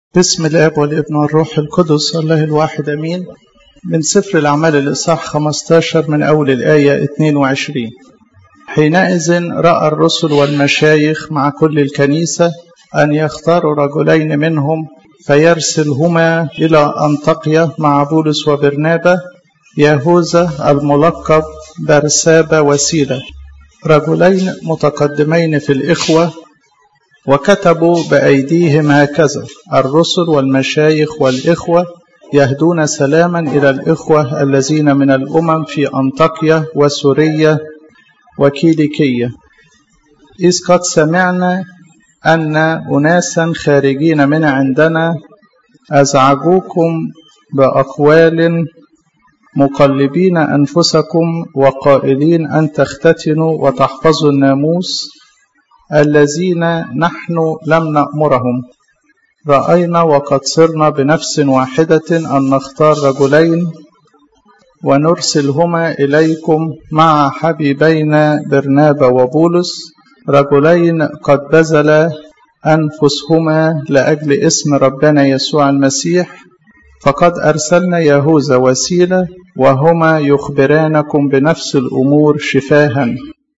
بسم الاب والابن والروح القدس الله الواحد امين من سفر الاعمال الاصحاح 15 من اول الايه 22 حينئذ راى الرسل والمشايخ مع كل الكنيسه ان يختاروا رجلين منهم فيرسلهما الى انطاكيا مع بولس وبرنابا يهوذا الملقب برسابا وسيله رجلين متقدمين في الاخوه وكتبوا بأيديهم هكذا الرسل والمشايخ والإخوة يهدون سلاما إلى الإخوة الذين من الأمم في أنطاكيا وسوريا وكيليكية إذ قد سمعنا أن أناسا خارجين من عندنا أزعجوكم بأقوال مقلبين أنفسكم وقائلين أن تختتنوا وتحفظوا الناموس الذين نحن لم نأمرهم رأينا وقد صرنا بنفس واحدة أن نختار رجلين ونرسلهما إليكم مع حبيبين برنابا وبولس رجلين قد بذل أنفسهما لأجل اسم ربنا يسوع المسيح فقد أرسلنا يهوذا وسيلة وهما يخبرانكم بنفس الأمور شفاها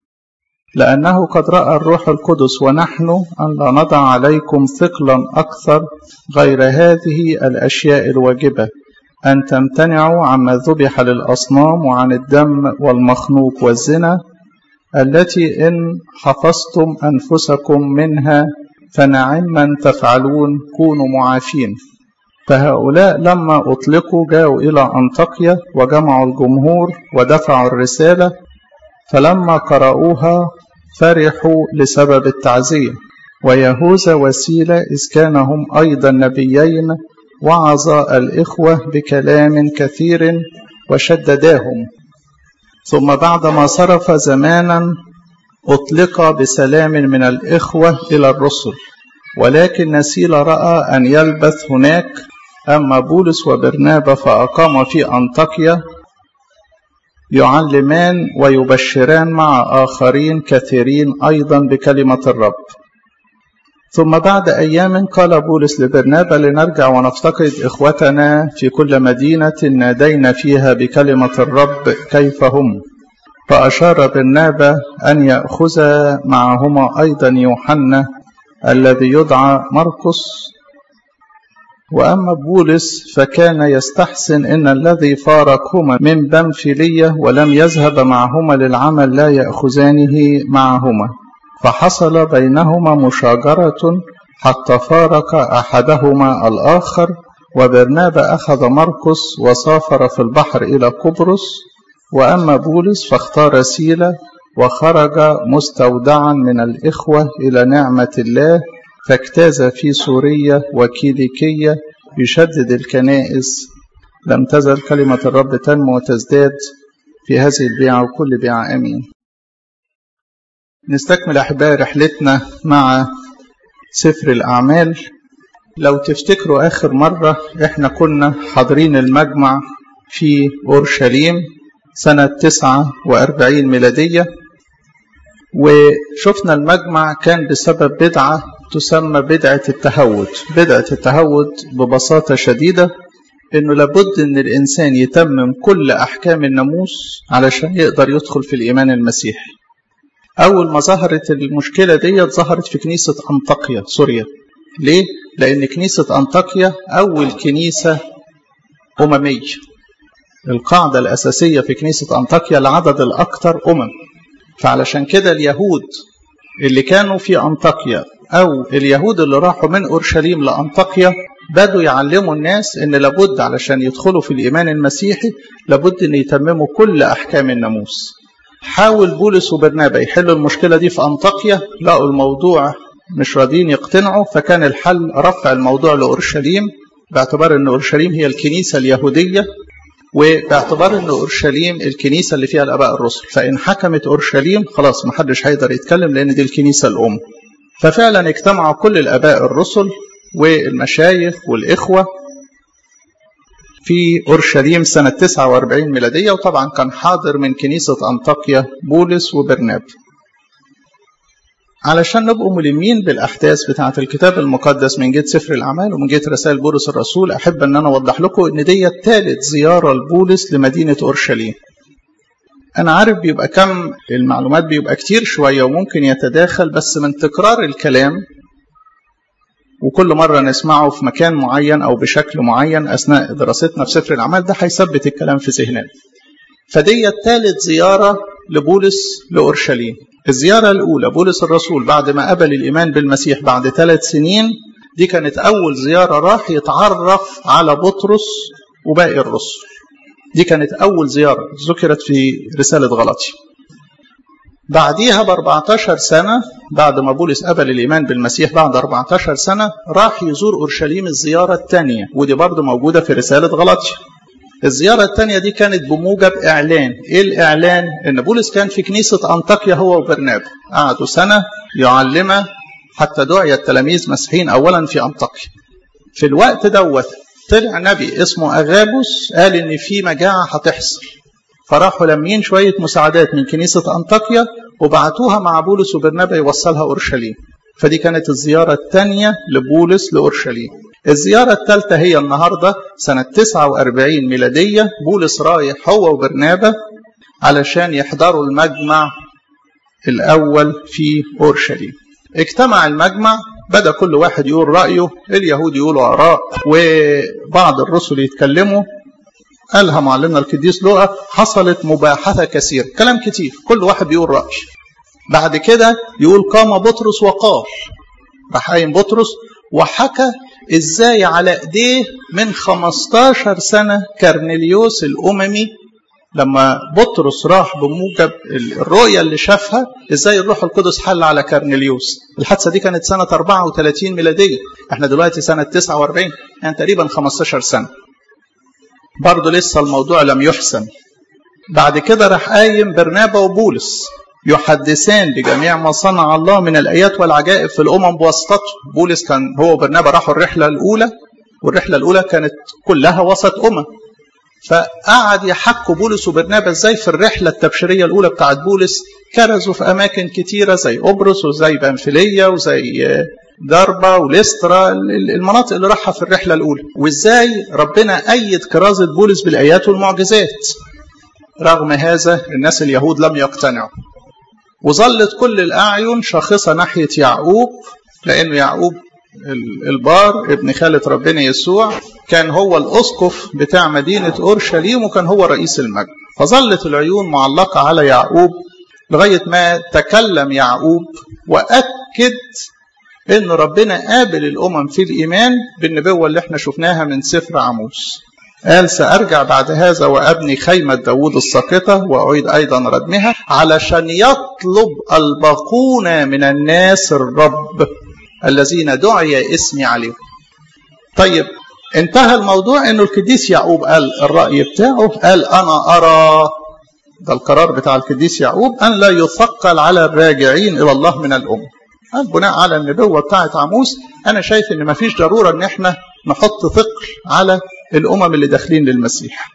لأنه قد رأى الروح القدس ونحن أن لا نضع عليكم ثقلا أكثر غير هذه الأشياء الواجبة أن تمتنعوا عما ذبح للأصنام وعن الدم والمخنوق والزنا التي إن حفظتم أنفسكم منها فنعما تفعلون كونوا معافين فهؤلاء لما أطلقوا جاءوا إلى أنطاكيا وجمعوا الجمهور ودفعوا الرسالة فلما قرأوها فرحوا لسبب التعزية ويهوذا وسيلة إذ كان هم أيضا نبيين وعظ الإخوة بكلام كثير وشدداهم ثم بعدما صرف زمانا أطلق بسلام من الإخوة إلى الرسل ولكن نسيل رأى أن يلبث هناك أما بولس وبرنابا فأقام في أنطاكيا يعلمان ويبشران مع آخرين كثيرين أيضا بكلمة الرب ثم بعد أيام قال بولس لبرنابا لنرجع ونفتقد إخوتنا في كل مدينة نادينا فيها بكلمة الرب كيف هم فأشار برنابا أن يأخذ معهما أيضا يوحنا الذي يدعى مرقس وأما بولس فكان يستحسن إن الذي فارقهما من بنفلية ولم يذهب معهما للعمل لا يأخذانه معهما فحصل بينهما مشاجرة حتى فارق أحدهما الآخر وبرنابا أخذ مرقس وسافر في البحر إلى قبرص وأما بولس فاختار سيلة وخرج مستودعا من الإخوة إلى نعمة الله فاجتاز في سوريا وكيليكية يشدد الكنائس لم تزل كلمة الرب تنمو وتزداد في هذه البيعة وكل بيعة أمين نستكمل أحبائي رحلتنا مع سفر الأعمال لو تفتكروا آخر مرة إحنا كنا حاضرين المجمع في أورشليم سنة 49 ميلادية وشفنا المجمع كان بسبب بدعة تسمى بدعة التهود بدعة التهود ببساطة شديدة انه لابد ان الانسان يتمم كل احكام الناموس علشان يقدر يدخل في الايمان المسيحي اول ما ظهرت المشكلة دي ظهرت في كنيسة انطاكيا سوريا ليه؟ لان كنيسة انطاكيا اول كنيسة اممية القاعدة الاساسية في كنيسة انطاكيا العدد الاكثر امم فعلشان كده اليهود اللي كانوا في انطاكيا أو اليهود اللي راحوا من أورشليم لأنطاكيا بدوا يعلموا الناس إن لابد علشان يدخلوا في الإيمان المسيحي لابد إن يتمموا كل أحكام الناموس. حاول بولس وبرنابا يحلوا المشكلة دي في أنطاكيا لقوا الموضوع مش راضيين يقتنعوا فكان الحل رفع الموضوع لأورشليم باعتبار إن أورشليم هي الكنيسة اليهودية وباعتبار ان اورشليم الكنيسه اللي فيها الاباء الرسل فان حكمت اورشليم خلاص محدش هيقدر يتكلم لان دي الكنيسه الام ففعلا اجتمعوا كل الاباء الرسل والمشايخ والاخوه في اورشليم سنه 49 ميلاديه وطبعا كان حاضر من كنيسه انطاكيا بولس وبرناب علشان نبقوا ملمين بالأحداث بتاعة الكتاب المقدس من جهة سفر الأعمال ومن جهة رسائل بولس الرسول أحب أن أنا أوضح لكم إن دي ثالث زيارة لبولس لمدينة أورشليم. أنا عارف بيبقى كم المعلومات بيبقى كتير شوية وممكن يتداخل بس من تكرار الكلام وكل مرة نسمعه في مكان معين أو بشكل معين أثناء دراستنا في سفر الأعمال ده هيثبت الكلام في ذهننا. فدي ثالث زيارة لبولس لأورشليم. الزيارة الأولى بولس الرسول بعد ما قبل الإيمان بالمسيح بعد ثلاث سنين دي كانت أول زيارة راح يتعرف على بطرس وباقي الرسل. دي كانت أول زيارة ذكرت في رسالة غلطي. بعديها ب 14 سنة بعد ما بولس قبل الإيمان بالمسيح بعد 14 سنة راح يزور أورشليم الزيارة الثانية ودي برضه موجودة في رسالة غلطي. الزيارة الثانية دي كانت بموجب إعلان إيه الإعلان إن بولس كان في كنيسة أنطاكيا هو وبرنابا قعدوا سنة يعلم حتى دعي التلاميذ مسيحيين أولا في أنطاكيا في الوقت دوت طلع نبي اسمه أغابوس قال إن في مجاعة هتحصل فراحوا لمين شوية مساعدات من كنيسة أنطاكيا وبعتوها مع بولس وبرنابا يوصلها أورشليم فدي كانت الزيارة الثانية لبولس لأورشليم الزيارة الثالثة هي النهاردة سنة 49 ميلادية بولس رايح هو وبرنابا علشان يحضروا المجمع الأول في أورشليم اجتمع المجمع بدأ كل واحد يقول رأيه اليهود يقولوا آراء وبعض الرسل يتكلموا قالها معلمنا القديس لوقا حصلت مباحثة كثيرة كلام كتير كل واحد بيقول رأي بعد كده يقول قام بطرس وقال راح قايم بطرس وحكى ازاي على ايديه من 15 سنه كرنيليوس الاممي لما بطرس راح بموجب الرؤيه اللي شافها ازاي الروح القدس حل على كرنيليوس الحادثه دي كانت سنه 34 ميلاديه احنا دلوقتي سنه 49 يعني تقريبا 15 سنه برضه لسه الموضوع لم يحسم بعد كده راح قايم برنابا وبولس يحدثان بجميع ما صنع الله من الآيات والعجائب في الأمم بواسطته بولس كان هو وبرنابا راحوا الرحلة الأولى والرحلة الأولى كانت كلها وسط أمم فقعد يحكوا بولس وبرنابا ازاي في الرحلة التبشيرية الأولى بتاعت بولس كرزوا في أماكن كتيرة زي قبرص وزي بنفلية وزي دربة وليسترا المناطق اللي راحها في الرحلة الأولى وازاي ربنا أيد كرازة بولس بالآيات والمعجزات رغم هذا الناس اليهود لم يقتنعوا وظلت كل الأعين شاخصة ناحية يعقوب لأنه يعقوب البار ابن خالة ربنا يسوع كان هو الأسقف بتاع مدينة أورشليم وكان هو رئيس المجد فظلت العيون معلقة على يعقوب لغاية ما تكلم يعقوب وأكد أن ربنا قابل الأمم في الإيمان بالنبوة اللي احنا شفناها من سفر عموس قال سأرجع بعد هذا وأبني خيمة داود الساقطة وأعيد أيضا ردمها علشان يطلب الباقون من الناس الرب الذين دعي اسمي عليهم طيب انتهى الموضوع انه القديس يعقوب قال الرأي بتاعه قال انا ارى ده القرار بتاع القديس يعقوب ان لا يثقل على الراجعين الى الله من الامم قال بناء على النبوة بتاعت عموس انا شايف ان مفيش ضرورة ان احنا نحط ثقل على الامم اللي داخلين للمسيح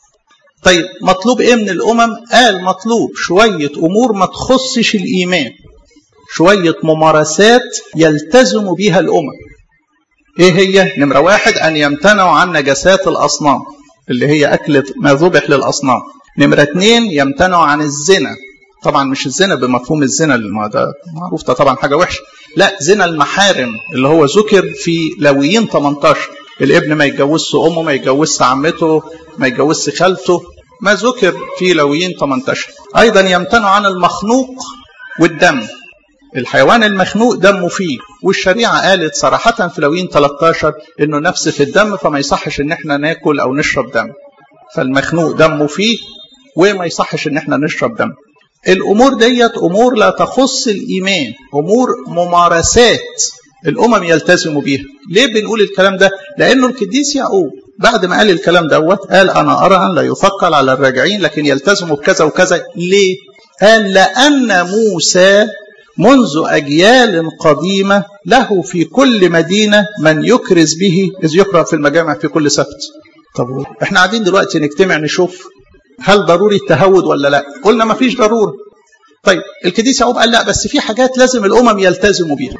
طيب مطلوب ايه من الامم قال مطلوب شوية امور ما تخصش الايمان شوية ممارسات يلتزم بها الامم ايه هي نمرة واحد ان يمتنعوا عن نجاسات الاصنام اللي هي اكلة ما ذبح للاصنام نمرة اتنين يمتنعوا عن الزنا طبعا مش الزنا بمفهوم الزنا اللي ده معروف ده طبعا حاجة وحشة لا زنا المحارم اللي هو ذكر في لويين 18 الابن ما يتجوزش امه ما يتجوزش عمته ما يتجوزش خالته ما ذكر في لويين 18 ايضا يمتنع عن المخنوق والدم الحيوان المخنوق دمه فيه والشريعه قالت صراحه في لويين 13 انه نفس في الدم فما يصحش ان احنا ناكل او نشرب دم فالمخنوق دمه فيه وما يصحش ان احنا نشرب دم الامور ديت امور لا تخص الايمان امور ممارسات الامم يلتزموا بيها ليه بنقول الكلام ده لانه القديس يعقوب بعد ما قال الكلام دوت قال انا ارى ان لا يثقل على الراجعين لكن يلتزموا بكذا وكذا ليه قال لان موسى منذ اجيال قديمه له في كل مدينه من يكرز به اذ يقرا في المجامع في كل سبت طب احنا قاعدين دلوقتي نجتمع نشوف هل ضروري التهود ولا لا قلنا ما فيش ضروره طيب القديس يعقوب قال لا بس في حاجات لازم الامم يلتزموا بيها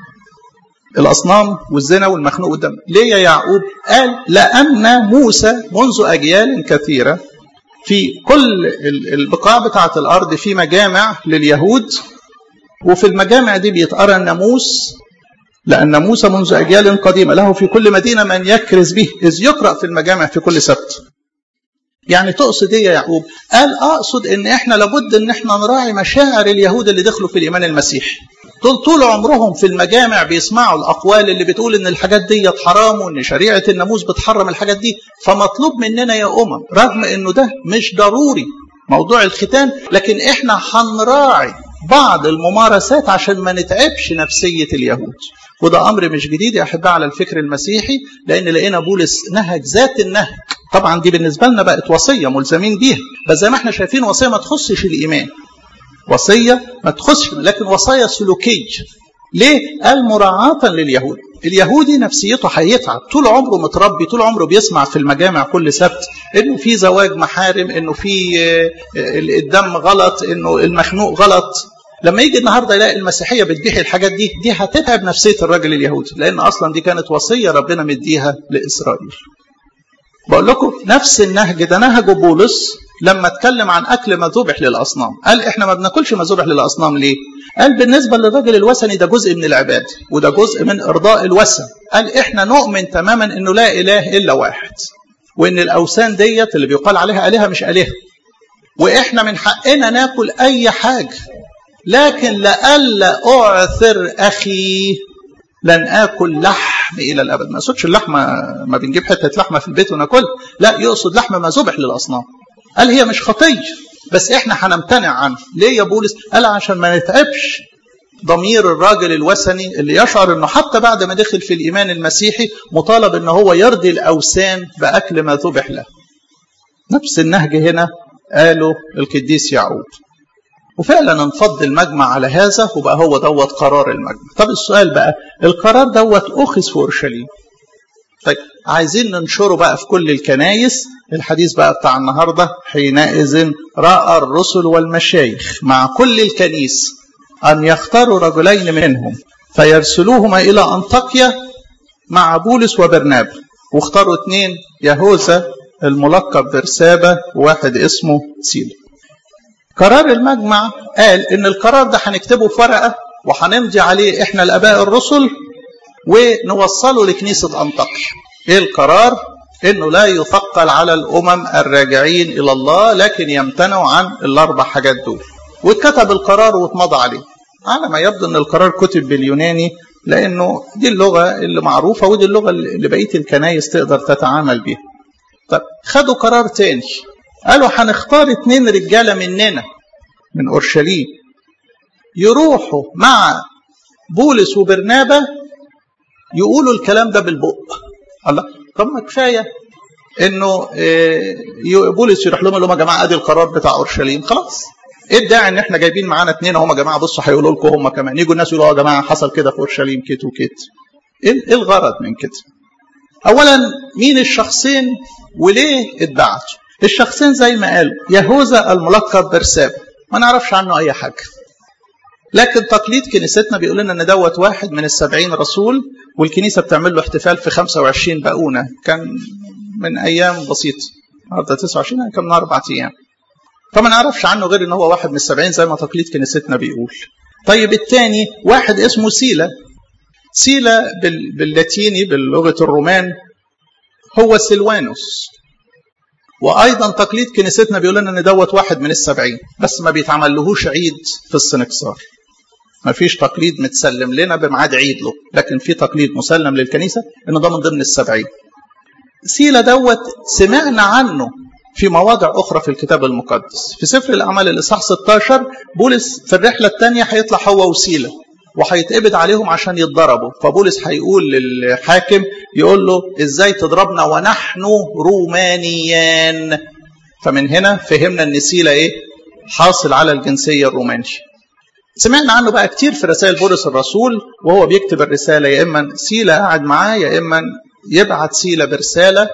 الاصنام والزنا والمخنوق والدم ليه يا يعقوب قال لان موسى منذ اجيال كثيره في كل البقاع بتاعه الارض في مجامع لليهود وفي المجامع دي بيتقرا الناموس لأن موسى منذ أجيال قديمة له في كل مدينة من يكرز به إذ يقرأ في المجامع في كل سبت يعني تقصد ايه يا يعقوب؟ قال اقصد ان احنا لابد ان احنا نراعي مشاعر اليهود اللي دخلوا في الايمان المسيحي. طول طول عمرهم في المجامع بيسمعوا الاقوال اللي بتقول ان الحاجات دي حرام وان شريعه الناموس بتحرم الحاجات دي، فمطلوب مننا يا امم رغم انه ده مش ضروري موضوع الختان لكن احنا هنراعي بعض الممارسات عشان ما نتعبش نفسيه اليهود. وده امر مش جديد يا احباء على الفكر المسيحي لان لقينا بولس نهج ذات النهج طبعا دي بالنسبه لنا بقت وصيه ملزمين بيها بس زي ما احنا شايفين وصيه ما تخصش الايمان وصيه ما تخصش لكن وصايا سلوكيه ليه؟ قال مراعاة لليهود اليهودي نفسيته هيتعب طول عمره متربي طول عمره بيسمع في المجامع كل سبت انه في زواج محارم انه في الدم غلط انه المخنوق غلط لما يجي النهارده يلاقي المسيحيه بتبيح الحاجات دي دي هتتعب نفسيه الراجل اليهودي لان اصلا دي كانت وصيه ربنا مديها لاسرائيل. بقول لكم نفس النهج ده نهج بولس لما اتكلم عن اكل ما ذبح للاصنام، قال احنا ما بناكلش ما ذبح للاصنام ليه؟ قال بالنسبه للراجل الوثني ده جزء من العباده وده جزء من ارضاء الوثن، قال احنا نؤمن تماما انه لا اله الا واحد. وان الاوثان ديت اللي بيقال عليها الهه مش الهه. واحنا من حقنا ناكل اي حاجه لكن لئلا أعثر أخي لن آكل لحم إلى الأبد ما يقصدش اللحمة ما بنجيب حتة لحمة في البيت وناكلها لا يقصد لحمة ما ذبح للأصنام قال هي مش خطية بس إحنا هنمتنع عنه ليه يا بولس قال عشان ما نتعبش ضمير الراجل الوثني اللي يشعر انه حتى بعد ما دخل في الايمان المسيحي مطالب ان هو يرضي الاوثان باكل ما ذبح له. نفس النهج هنا قاله القديس يعقوب. وفعلا انفض المجمع على هذا وبقى هو دوت قرار المجمع طب السؤال بقى القرار دوت أخذ في أورشليم طيب عايزين ننشره بقى في كل الكنايس الحديث بقى بتاع النهاردة حينئذ رأى الرسل والمشايخ مع كل الكنيس أن يختاروا رجلين منهم فيرسلوهما إلى أنطاكيا مع بولس وبرنابا واختاروا اثنين يهوذا الملقب برسابة وواحد اسمه سيلا قرار المجمع قال ان القرار ده هنكتبه في ورقه وهنمضي عليه احنا الاباء الرسل ونوصله لكنيسه انطاكيا. ايه القرار؟ انه لا يثقل على الامم الراجعين الى الله لكن يمتنعوا عن الاربع حاجات دول. واتكتب القرار واتمضى عليه. على ما يبدو ان القرار كتب باليوناني لانه دي اللغه اللي معروفه ودي اللغه اللي بقيه الكنايس تقدر تتعامل بيها. طب خدوا قرار تاني قالوا هنختار اتنين رجاله مننا من اورشليم يروحوا مع بولس وبرنابا يقولوا الكلام ده بالبق الله طب ما كفايه انه بولس يروح لهم يقول لهم يا جماعه ادي القرار بتاع اورشليم خلاص ايه الداعي ان احنا جايبين معانا اثنين هم يا جماعه بصوا هيقولوا لكم هم كمان يجوا الناس يقولوا يا جماعه حصل كده في اورشليم كت وكت ايه الغرض من كده اولا مين الشخصين وليه اتبعتوا الشخصين زي ما قالوا يهوذا الملقب برساب ما نعرفش عنه اي حاجه لكن تقليد كنيستنا بيقول لنا ان دوت واحد من السبعين رسول والكنيسه بتعمل له احتفال في 25 باونه كان من ايام بسيطه النهارده 29 كان من اربع ايام فما نعرفش عنه غير ان هو واحد من السبعين زي ما تقليد كنيستنا بيقول طيب الثاني واحد اسمه سيلا سيلا باللاتيني باللغه الرومان هو سلوانوس وايضا تقليد كنيستنا بيقول لنا ان دوت واحد من السبعين بس ما بيتعملهوش عيد في السنكسار ما فيش تقليد متسلم لنا بميعاد عيد له لكن في تقليد مسلم للكنيسه انه ده من ضمن السبعين سيلا دوت سمعنا عنه في مواضع اخرى في الكتاب المقدس في سفر الاعمال الاصحاح 16 بولس في الرحله الثانيه هيطلع هو وسيلا وهيتقبض عليهم عشان يتضربوا فبولس هيقول للحاكم يقول له ازاي تضربنا ونحن رومانيان فمن هنا فهمنا ان سيلا ايه حاصل على الجنسيه الرومانيه سمعنا عنه بقى كتير في رسائل بولس الرسول وهو بيكتب الرساله يا اما سيلا قاعد معاه يا اما يبعت سيلا برساله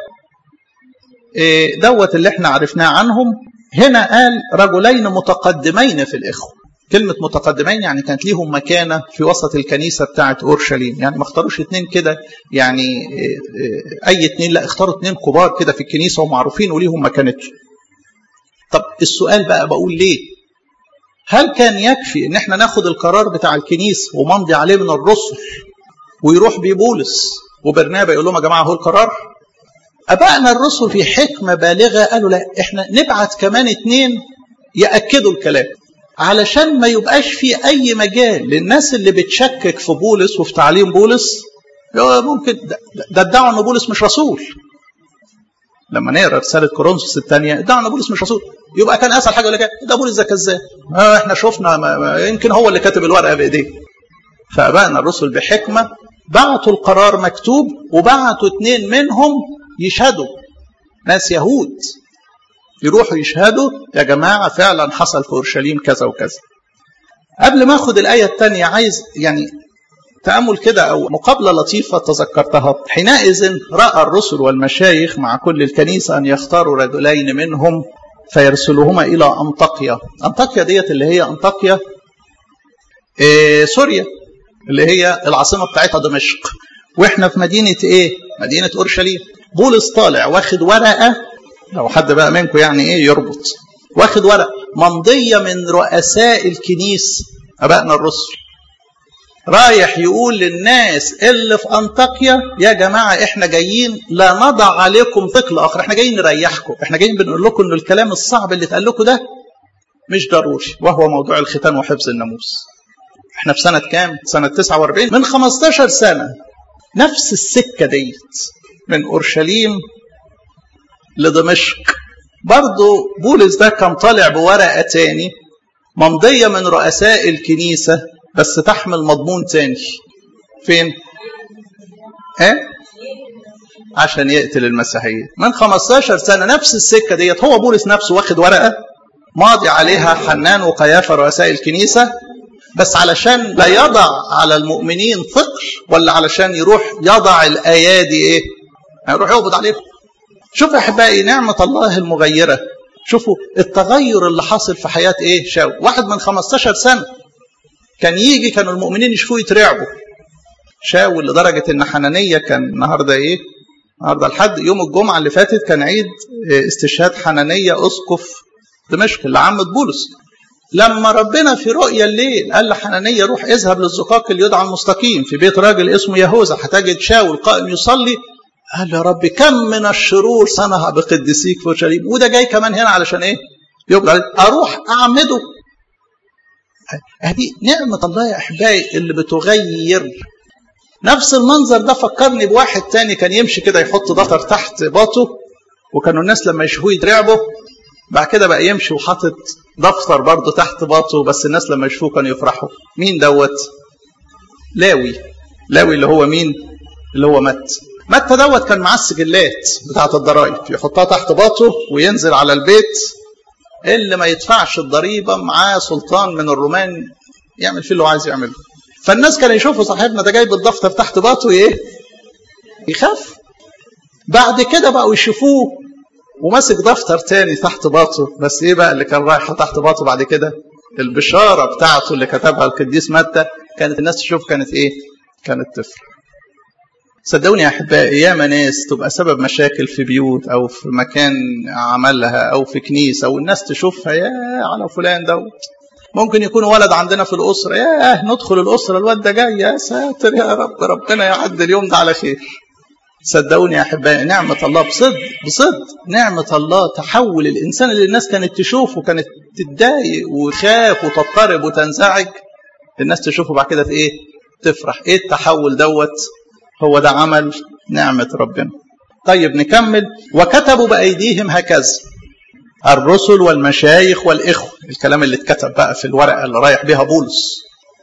إيه دوت اللي احنا عرفناه عنهم هنا قال رجلين متقدمين في الاخوه كلمة متقدمين يعني كانت ليهم مكانة في وسط الكنيسة بتاعة أورشليم يعني ما اختاروش اتنين كده يعني أي اتنين لا اختاروا اتنين كبار كده في الكنيسة ومعروفين وليهم مكانتهم طب السؤال بقى بقول ليه هل كان يكفي ان احنا ناخد القرار بتاع الكنيسة وممضي عليه من الرسل ويروح بيه بولس وبرنابا يقول لهم يا جماعة هو القرار أبائنا الرسل في حكمة بالغة قالوا لا احنا نبعت كمان اتنين يأكدوا الكلام علشان ما يبقاش في أي مجال للناس اللي بتشكك في بولس وفي تعليم بولس ممكن ده ادعوا ان بولس مش رسول لما نقرا رساله كورنثوس الثانيه ادعوا ان بولس مش رسول يبقى كان اسهل حاجه يقول لك ده بولس ده كذاب آه احنا شفنا ما ما يمكن هو اللي كاتب الورقه بايديه فابائنا الرسل بحكمه بعتوا القرار مكتوب وبعتوا اثنين منهم يشهدوا ناس يهود يروحوا يشهدوا يا جماعة فعلا حصل في أورشليم كذا وكذا قبل ما أخد الآية الثانية عايز يعني تأمل كده أو مقابلة لطيفة تذكرتها حينئذ رأى الرسل والمشايخ مع كل الكنيسة أن يختاروا رجلين منهم فيرسلهما إلى أنطاكيا أنطاكيا ديت اللي هي أنطاكيا إيه سوريا اللي هي العاصمة بتاعتها دمشق واحنا في مدينة ايه مدينة اورشليم بولس طالع واخد ورقة لو حد بقى منكم يعني ايه يربط واخد ورقة ممضية من رؤساء الكنيس ابائنا الرسل رايح يقول للناس اللي في انطاكيا يا جماعة احنا جايين لا نضع عليكم ثقل اخر احنا جايين نريحكم احنا جايين بنقول لكم ان الكلام الصعب اللي اتقال لكم ده مش ضروري وهو موضوع الختان وحفظ الناموس احنا في سنة كام؟ سنة 49 من 15 سنة نفس السكة ديت من أورشليم لدمشق برضه بولس ده كان طالع بورقة تاني ممضية من رؤساء الكنيسة بس تحمل مضمون تاني فين؟ ها؟ عشان يقتل المسيحيين من 15 سنة نفس السكة ديت هو بولس نفسه واخد ورقة ماضي عليها حنان وقيافة رؤساء الكنيسة بس علشان لا يضع على المؤمنين ثقل ولا علشان يروح يضع الايادي ايه؟ هيروح يقبض عليهم. شوفوا يا احبائي نعمه الله المغيره. شوفوا التغير اللي حاصل في حياه ايه؟ شاول، واحد من 15 سنه كان يجي كانوا المؤمنين يشوفوه يترعبوا. شاول لدرجه ان حنانيه كان النهارده ايه؟ النهارده الحد يوم الجمعه اللي فاتت كان عيد استشهاد حنانيه اسقف دمشق اللي عمت بولس. لما ربنا في رؤيا الليل قال لحنانية روح اذهب للزقاق اللي يدعى المستقيم في بيت راجل اسمه يهوذا هتجد شاول قائم يصلي قال يا رب كم من الشرور صنع بقدسيك في اورشليم وده جاي كمان هنا علشان ايه؟ يبقى اروح اعمده هذه نعمة الله يا احبائي اللي بتغير نفس المنظر ده فكرني بواحد تاني كان يمشي كده يحط ضفر تحت باطه وكانوا الناس لما يشوفوه يترعبوا بعد كده بقى يمشي وحاطط دفتر برضه تحت باطه بس الناس لما يشوفوه كانوا يفرحوا مين دوت لاوي لاوي اللي هو مين اللي هو مت متى دوت كان معاه السجلات بتاعه الضرائب يحطها تحت باطه وينزل على البيت اللي ما يدفعش الضريبه معاه سلطان من الرومان يعمل فيه اللي هو عايز يعمله فالناس كانوا يشوفوا صاحبنا ده جايب الدفتر تحت باطه ايه يخاف بعد كده بقوا يشوفوه وماسك دفتر تاني تحت باطه بس ايه بقى اللي كان رايح تحت باطه بعد كده البشاره بتاعته اللي كتبها القديس متى كانت الناس تشوف كانت ايه كانت تفرح صدقوني يا احبائي ياما ناس تبقى سبب مشاكل في بيوت او في مكان عملها او في كنيسه والناس تشوفها يا على فلان دوت ممكن يكون ولد عندنا في الاسره ياه ندخل الاسره الواد ده جاي يا ساتر يا رب ربنا يعدي اليوم ده على خير صدقوني يا احبائي نعمه الله بصدق بصدق نعمه الله تحول الانسان اللي الناس كانت تشوفه كانت تتضايق وتخاف وتضطرب وتنزعج الناس تشوفه بعد كده في ايه تفرح ايه التحول دوت هو ده عمل نعمه ربنا طيب نكمل وكتبوا بايديهم هكذا الرسل والمشايخ والاخوه الكلام اللي اتكتب بقى في الورقه اللي رايح بيها بولس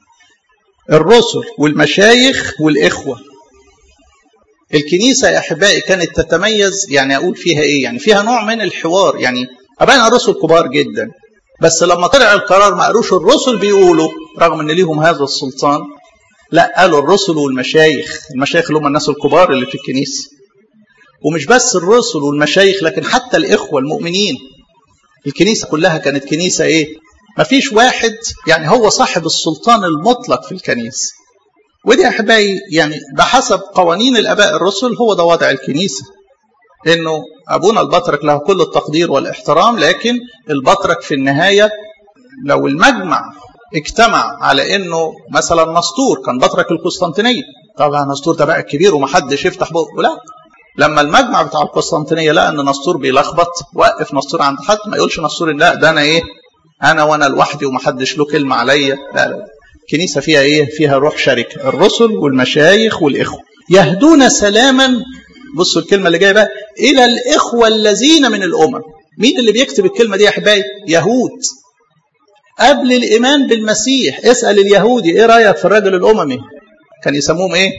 الرسل والمشايخ والاخوه الكنيسة يا أحبائي كانت تتميز يعني أقول فيها إيه يعني فيها نوع من الحوار يعني أبائنا الرسل كبار جدا بس لما طلع القرار ما قالوش الرسل بيقولوا رغم ان ليهم هذا السلطان لا قالوا الرسل والمشايخ المشايخ اللي هم الناس الكبار اللي في الكنيسه ومش بس الرسل والمشايخ لكن حتى الاخوه المؤمنين الكنيسه كلها كانت كنيسه ايه مفيش واحد يعني هو صاحب السلطان المطلق في الكنيسة ودي يا أحبائي يعني بحسب قوانين الآباء الرسل هو ده وضع الكنيسة إنه أبونا البطرك له كل التقدير والاحترام لكن البطرك في النهاية لو المجمع اجتمع على انه مثلا نسطور كان بطرك القسطنطينيه طبعا نسطور ده بقى كبير ومحدش يفتح بقه لا لما المجمع بتاع القسطنطينيه لقى ان نسطور بيلخبط وقف نسطور عند حد ما يقولش نسطور لا ده انا ايه انا وانا لوحدي ومحدش له كلمه عليا لا لا الكنيسه فيها ايه فيها روح شركه الرسل والمشايخ والاخوه يهدون سلاما بصوا الكلمه اللي جايه بقى الى الاخوه الذين من الامم مين اللي بيكتب الكلمه دي يا احبائي يهود قبل الايمان بالمسيح اسال اليهودي ايه رايك في الرجل الاممي كان يسموهم ايه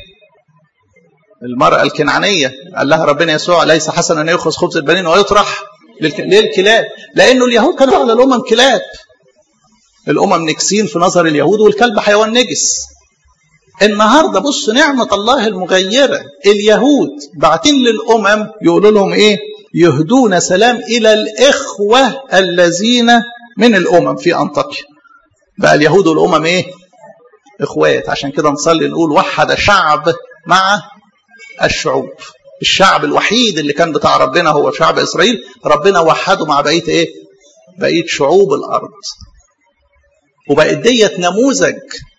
المرأة الكنعانية قال لها ربنا يسوع ليس حسنا أن يأخذ خبز البنين ويطرح للكلاب لأنه اليهود كانوا على الأمم كلاب الأمم نكسين في نظر اليهود والكلب حيوان نجس النهاردة بص نعمة الله المغيرة اليهود بعتين للأمم يقولوا لهم إيه يهدون سلام إلى الإخوة الذين من الأمم في أنطاكيا بقى اليهود والأمم إيه إخوات عشان كده نصلي نقول وحد شعب مع الشعوب الشعب الوحيد اللي كان بتاع ربنا هو شعب إسرائيل ربنا وحده مع بقية إيه بقية شعوب الأرض وبقت ديت نموذج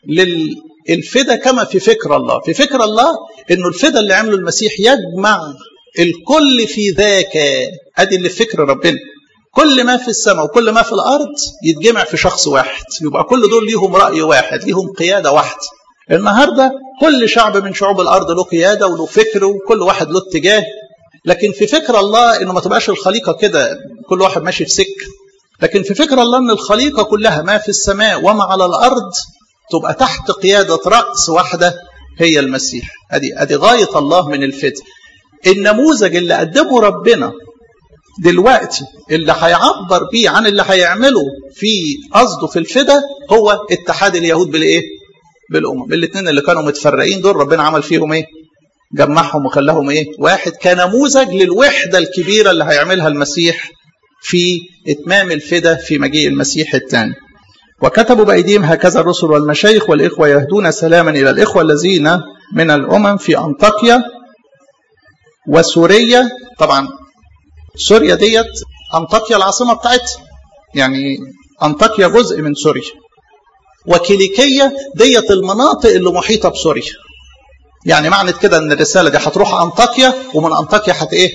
للفدا كما في فكر الله في فكر الله انه الفدا اللي عمله المسيح يجمع الكل في ذاك ادي اللي في فكر ربنا كل ما في السماء وكل ما في الارض يتجمع في شخص واحد يبقى كل دول ليهم راي واحد ليهم قياده واحده النهارده كل شعب من شعوب الارض له قياده وله فكر وكل واحد له اتجاه لكن في فكر الله انه ما تبقاش الخليقه كده كل واحد ماشي في سكه لكن في فكر الله ان الخليقه كلها ما في السماء وما على الارض تبقى تحت قياده راس واحده هي المسيح ادي ادي غايه الله من الفتح النموذج اللي قدمه ربنا دلوقتي اللي هيعبر بيه عن اللي هيعمله في قصده في الفدا هو اتحاد اليهود بالايه؟ بالامم الاثنين اللي كانوا متفرقين دول ربنا عمل فيهم ايه؟ جمعهم وخلاهم ايه؟ واحد كنموذج للوحده الكبيره اللي هيعملها المسيح في اتمام الفدا في مجيء المسيح الثاني. وكتبوا بايديهم هكذا الرسل والمشايخ والاخوه يهدون سلاما الى الاخوه الذين من الامم في انطاكيا وسوريا طبعا سوريا ديت انطاكيا العاصمه بتاعتها يعني انطاكيا جزء من سوريا وكيليكيه ديت المناطق اللي محيطه بسوريا يعني معنى كده ان الرساله دي هتروح انطاكيا ومن انطاكيا هت ايه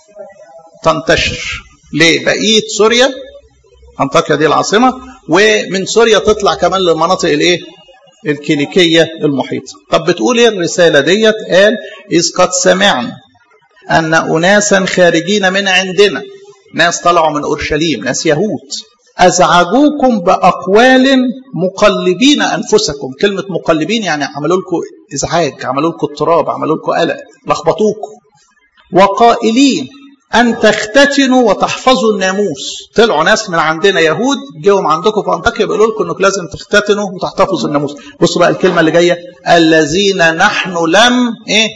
تنتشر لبقيه سوريا انطاكيا دي العاصمه ومن سوريا تطلع كمان للمناطق الايه الكيليكيه المحيطه طب بتقول ايه الرساله ديت قال اذ قد سمعنا أن أناسا خارجين من عندنا ناس طلعوا من أورشليم ناس يهود أزعجوكم بأقوال مقلبين أنفسكم كلمة مقلبين يعني عملوا لكم إزعاج عملوا لكم اضطراب عملوا لكم قلق لخبطوكم وقائلين أن تختتنوا وتحفظوا الناموس طلعوا ناس من عندنا يهود جيهم عندكم في أنطاكيا بيقولوا لكم أنكم لازم تختتنوا وتحتفظوا الناموس بصوا بقى الكلمة اللي جاية الذين نحن لم إيه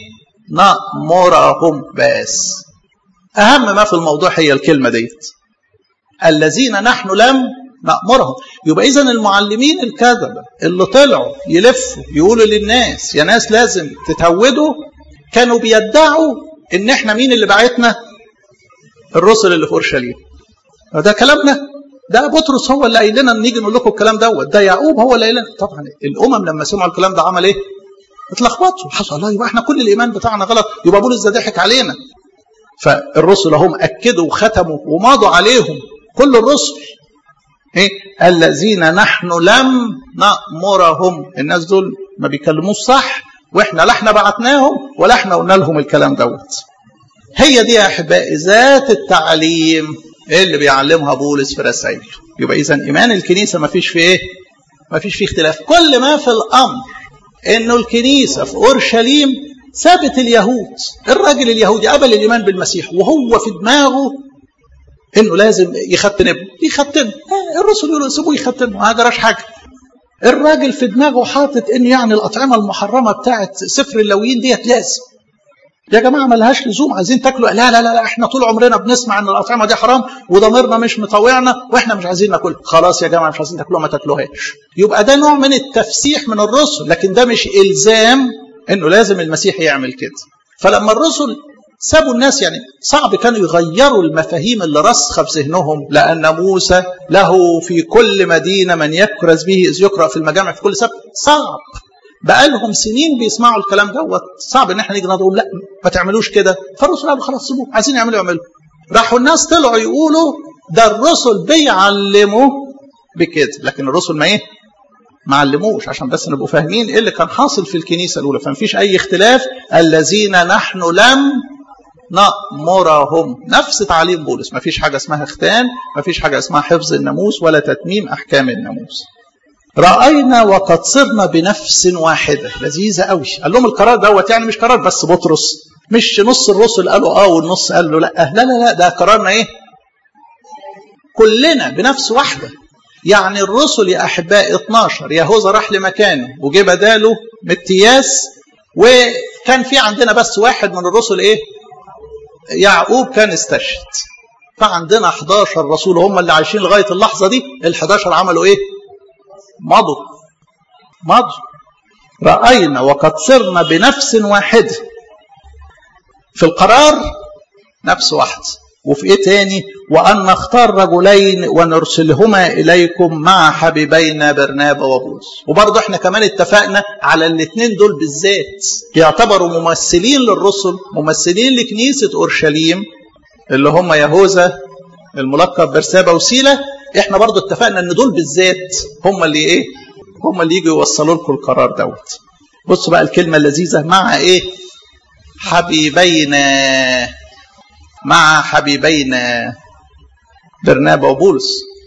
نأمرهم بس أهم ما في الموضوع هي الكلمة ديت الذين نحن لم نأمرهم يبقى إذا المعلمين الكذبة اللي طلعوا يلفوا يقولوا للناس يا ناس لازم تتهودوا كانوا بيدعوا إن إحنا مين اللي بعتنا الرسل اللي في أورشليم ده كلامنا ده بطرس هو اللي قايل لنا نيجي نقول لكم الكلام دوت ده يعقوب هو اللي قايل لنا طبعا الامم لما سمعوا الكلام ده عمل ايه؟ اتلخبطوا حصل الله يبقى احنا كل الايمان بتاعنا غلط يبقى بولس ده ضحك علينا فالرسل هم اكدوا وختموا وماضوا عليهم كل الرسل ايه الذين نحن لم نامرهم الناس دول ما بيكلموش صح واحنا لا احنا بعتناهم ولا احنا قلنا لهم الكلام دوت هي دي يا احبائي ذات التعليم اللي بيعلمها بولس في رسائله يبقى اذا ايمان الكنيسه ما فيش فيه ايه ما فيش فيه اختلاف كل ما في الامر انه الكنيسه في اورشليم سابت اليهود الراجل اليهودي قبل الايمان بالمسيح وهو في دماغه انه لازم يختن ابنه يختن آه الرسل يقولوا سيبوه يختن ما جراش حاجه الراجل في دماغه حاطط ان يعني الاطعمه المحرمه بتاعت سفر اللويين ديت لازم يا جماعه ملهاش لزوم عايزين تاكلوا لا لا لا, لا احنا طول عمرنا بنسمع ان الاطعمه دي حرام وضميرنا مش مطوعنا واحنا مش عايزين ناكلها خلاص يا جماعه مش عايزين تاكلوها ما تاكلوهاش يبقى ده نوع من التفسيح من الرسل لكن ده مش الزام انه لازم المسيح يعمل كده فلما الرسل سابوا الناس يعني صعب كانوا يغيروا المفاهيم اللي رسخة في ذهنهم لأن موسى له في كل مدينة من يكرز به إذ يقرأ في المجامع في كل سبت صعب بقالهم سنين بيسمعوا الكلام دوت صعب ان احنا نيجي نقول لا ما تعملوش كده فالرسل قالوا خلاص سيبوه عايزين يعملوا يعملوا راحوا الناس طلعوا يقولوا ده الرسل بيعلموا بكده لكن الرسل ما ايه ما علموش عشان بس نبقوا فاهمين ايه اللي كان حاصل في الكنيسه الاولى فمفيش اي اختلاف الذين نحن لم نأمرهم نفس تعليم بولس ما فيش حاجة اسمها ختان ما فيش حاجة اسمها حفظ الناموس ولا تتميم أحكام الناموس رأينا وقد صرنا بنفس واحدة لذيذة قوي قال لهم القرار دوت يعني مش قرار بس بطرس مش نص الرسل قالوا اه والنص قال له لا لا لا لا ده قرارنا ايه كلنا بنفس واحدة يعني الرسل يا أحباء 12 يهوذا راح لمكانه وجه بداله متياس وكان في عندنا بس واحد من الرسل ايه يعقوب كان استشهد فعندنا 11 رسول هم اللي عايشين لغايه اللحظه دي ال 11 عملوا ايه؟ مضوا مضوا راينا وقد صرنا بنفس واحده في القرار نفس واحد وفي ايه تاني وان نختار رجلين ونرسلهما اليكم مع حبيبينا برنابا وبولس وبرضه احنا كمان اتفقنا على الاثنين دول بالذات يعتبروا ممثلين للرسل ممثلين لكنيسه اورشليم اللي هم يهوذا الملقب برسابا وسيله احنا برضه اتفقنا ان دول بالذات هم اللي ايه هم اللي يجوا يوصلوا لكم القرار دوت بصوا بقى الكلمه اللذيذه مع ايه حبيبينا مع حبيبينا برنابا وبولس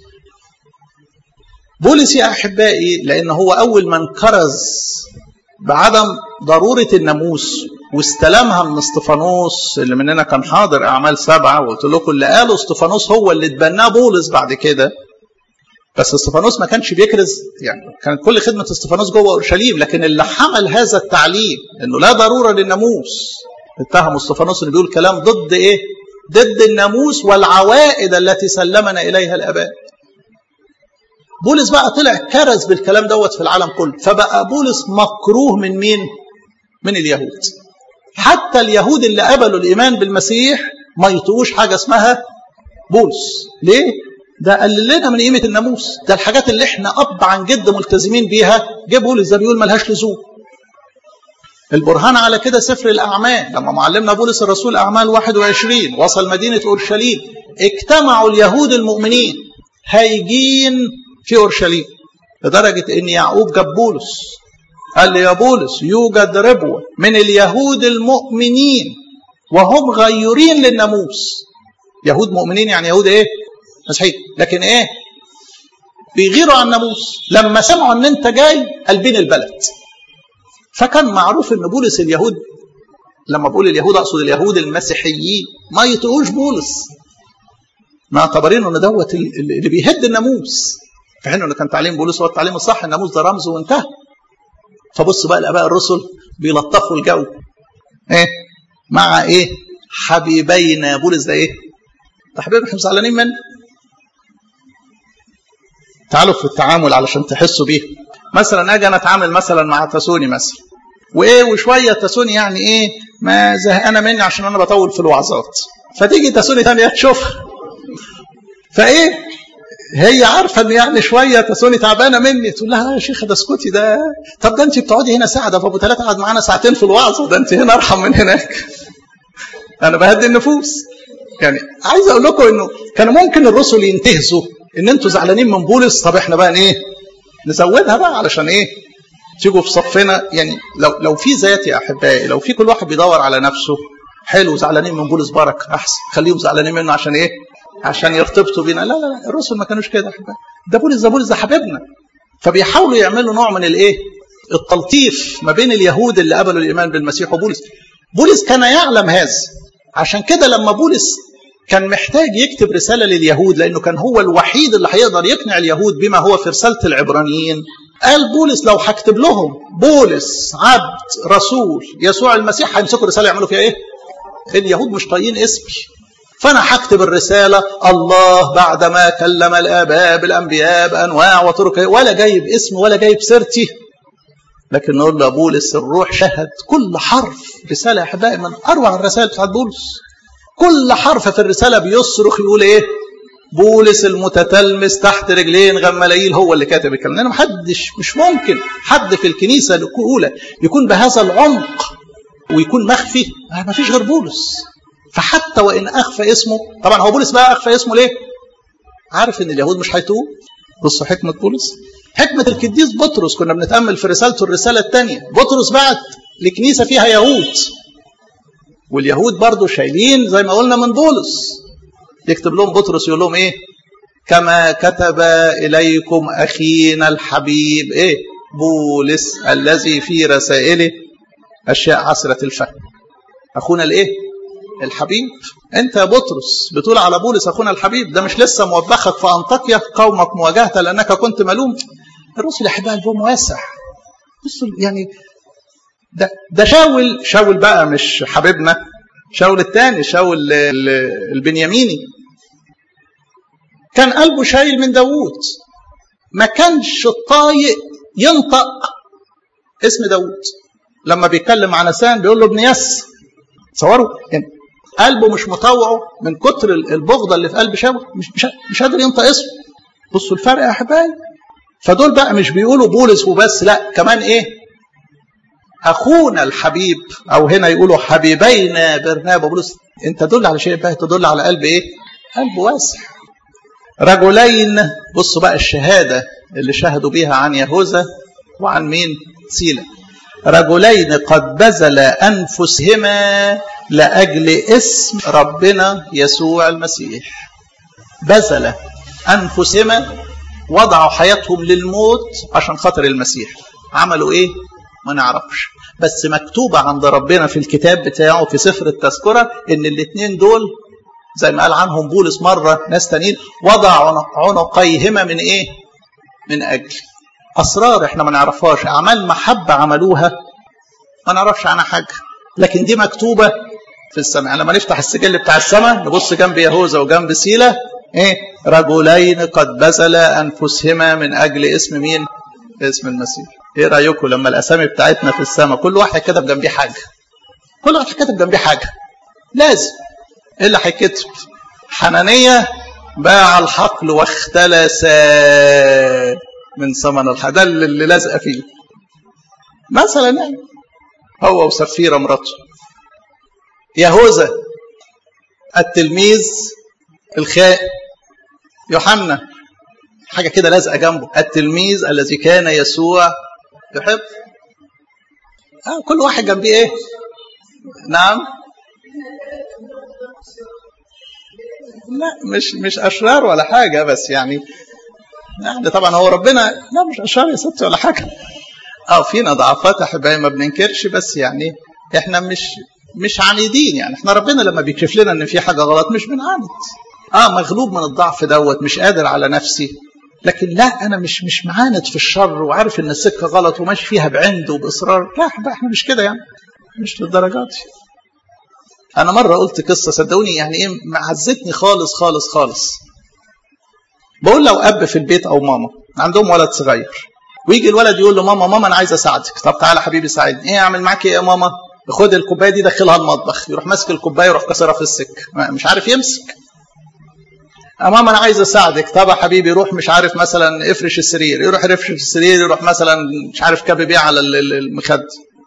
بولس يا احبائي لان هو اول من كرز بعدم ضروره الناموس واستلمها من استفانوس اللي مننا كان حاضر اعمال سبعه وقلت لكم اللي قاله استفانوس هو اللي اتبناه بولس بعد كده بس استفانوس ما كانش بيكرز يعني كانت كل خدمه استفانوس جوه اورشليم لكن اللي حمل هذا التعليم انه لا ضروره للناموس اتهموا استفانوس انه بيقول كلام ضد ايه؟ ضد الناموس والعوائد التي سلمنا اليها الاباء. بولس بقى طلع كرز بالكلام دوت في العالم كله، فبقى بولس مكروه من مين؟ من اليهود. حتى اليهود اللي قبلوا الايمان بالمسيح ما يطيقوش حاجه اسمها بولس. ليه؟ ده قلل لنا من قيمه الناموس، ده الحاجات اللي احنا اب عن جد ملتزمين بيها، جه بولس ده بيقول ملهاش لزوم. البرهان على كده سفر الأعمال لما معلمنا بولس الرسول أعمال 21 وصل مدينة أورشليم اجتمعوا اليهود المؤمنين هايجين في أورشليم لدرجة إن يعقوب جاب بولس قال لي يا بولس يوجد ربوة من اليهود المؤمنين وهم غيورين للناموس يهود مؤمنين يعني يهود ايه مسيحيين لكن ايه بيغيروا عن الناموس لما سمعوا ان انت جاي قلبين البلد فكان معروف ان بولس اليهود لما بقول اليهود اقصد اليهود المسيحيين ما يطيقوش بولس معتبرين ان دوت اللي بيهد الناموس في حين انه كان تعليم بولس هو التعليم الصح الناموس ده رمز وانتهى فبص بقى الاباء الرسل بيلطفوا الجو ايه مع ايه حبيبينا بولس ده ايه ده حبيبي احنا زعلانين منه تعالوا في التعامل علشان تحسوا بيه مثلا اجي انا اتعامل مثلا مع تسوني مثلا وايه وشويه تسوني يعني ايه ما زهقانه مني عشان انا بطول في الوعظات فتيجي تسوني ثانيه تشوفها فايه هي عارفه ان يعني شويه تسوني تعبانه مني تقول لها يا شيخه ده اسكتي ده طب ده انت بتقعدي هنا ساعه ده ابو ثلاثه قعد معانا ساعتين في الوعظه ده انت هنا ارحم من هناك انا بهدي النفوس يعني عايز اقول لكم انه كان ممكن الرسل ينتهزوا ان انتوا زعلانين من بولس طب احنا بقى ايه نزودها بقى علشان ايه تيجوا في صفنا يعني لو لو في ذات يا احبائي لو في كل واحد بيدور على نفسه حلو زعلانين من بولس برك احسن خليهم زعلانين منه عشان ايه عشان يرتبطوا بينا لا لا لا الرسل ما كانوش كده احبائي ده بولس ده بولس ده حبيبنا فبيحاولوا يعملوا نوع من الايه التلطيف ما بين اليهود اللي قبلوا الايمان بالمسيح وبولس بولس كان يعلم هذا عشان كده لما بولس كان محتاج يكتب رسالة لليهود لأنه كان هو الوحيد اللي هيقدر يقنع اليهود بما هو في رسالة العبرانيين قال بولس لو هكتب لهم بولس عبد رسول يسوع المسيح هيمسكوا الرسالة يعملوا فيها إيه؟ اليهود مش طايقين اسمي فانا هكتب الرساله الله بعدما كلم الاباء بالانبياء بانواع وطرق ولا جايب اسم ولا جايب سيرتي لكن نقول له بولس الروح شهد كل حرف رساله يا احبائي من اروع الرسائل بتاعت بولس كل حرف في الرساله بيصرخ يقول ايه بولس المتتلمس تحت رجلين غماليل هو اللي كاتب الكلام لان محدش مش ممكن حد في الكنيسه الاولى يكون بهذا العمق ويكون مخفي ما فيش غير بولس فحتى وان اخفى اسمه طبعا هو بولس بقى اخفى اسمه ليه عارف ان اليهود مش هيتوب بصوا حكمه بولس حكمه القديس بطرس كنا بنتامل في رسالته الرساله الثانيه بطرس بعت لكنيسه فيها يهود واليهود برضه شايلين زي ما قلنا من بولس يكتب لهم بطرس يقول لهم ايه كما كتب اليكم اخينا الحبيب ايه بولس الذي في رسائله اشياء عسره الفهم اخونا الايه الحبيب انت يا بطرس بتقول على بولس اخونا الحبيب ده مش لسه موبخك في انطاكيا قومك مواجهه لانك كنت ملوم الرسل احباء قلبهم واسع بصوا يعني ده ده شاول شاول بقى مش حبيبنا شاول الثاني شاول البنياميني كان قلبه شايل من داوود ما كانش طايق ينطق اسم داوود لما بيتكلم عن نسان بيقول له ابن يس تصوروا يعني قلبه مش مطوعه من كتر البغضه اللي في قلب شاول مش مش, مش قادر ينطق اسمه بصوا الفرق يا احبائي فدول بقى مش بيقولوا بولس وبس لا كمان ايه اخونا الحبيب او هنا يقولوا حبيبينا برنابا بولس انت تدل على شيء بقى تدل على قلب ايه قلب واسع رجلين بصوا بقى الشهاده اللي شهدوا بيها عن يهوذا وعن مين سيلا رجلين قد بذل انفسهما لاجل اسم ربنا يسوع المسيح بذل انفسهما وضعوا حياتهم للموت عشان خاطر المسيح عملوا ايه ما نعرفش بس مكتوبة عند ربنا في الكتاب بتاعه في سفر التذكرة ان الاثنين دول زي ما قال عنهم بولس مرة ناس تانيين وضع عنقيهما من ايه من اجل اسرار احنا ما نعرفهاش اعمال محبة عملوها ما نعرفش عنها حاجة لكن دي مكتوبة في السماء لما نفتح السجل بتاع السماء نبص جنب يهوذا وجنب سيلة ايه رجلين قد بذل انفسهما من اجل اسم مين اسم المسيح ايه رايكم لما الاسامي بتاعتنا في السماء كل واحد كتب جنبيه حاجه كل واحد كتب جنبيه حاجه لازم ايه اللي هيكتب حنانيه باع الحقل واختلس من ثمن الحق ده اللي لازقه فيه مثلا يعني هو وسفيره مراته يهوذا التلميذ الخائن يوحنا حاجه كده لازقه جنبه التلميذ الذي كان يسوع يحب آه كل واحد جنبيه ايه نعم لا مش مش اشرار ولا حاجه بس يعني يعني طبعا هو ربنا لا مش اشرار يا ستي ولا حاجه اه فينا ضعفات احبائي ما بننكرش بس يعني احنا مش مش عنيدين يعني احنا ربنا لما بيكشف لنا ان في حاجه غلط مش بنعاند اه مغلوب من الضعف دوت مش قادر على نفسي لكن لا انا مش مش معاند في الشر وعارف ان السكه غلط وماشي فيها بعند وباصرار لا احنا مش كده يعني مش للدرجات دي انا مره قلت قصه صدقوني يعني ايه معزتني خالص خالص خالص بقول لو اب في البيت او ماما عندهم ولد صغير ويجي الولد يقول له ماما ماما انا عايز اساعدك طب تعالى حبيبي ساعدني ايه اعمل معاك ايه يا ماما خد الكوبايه دي دخلها المطبخ يروح ماسك الكوبايه يروح كسرها في السكه مش عارف يمسك ماما انا عايز اساعدك طب يا حبيبي روح مش عارف مثلا افرش السرير يروح يفرش السرير يروح مثلا مش عارف كب بيه على المخد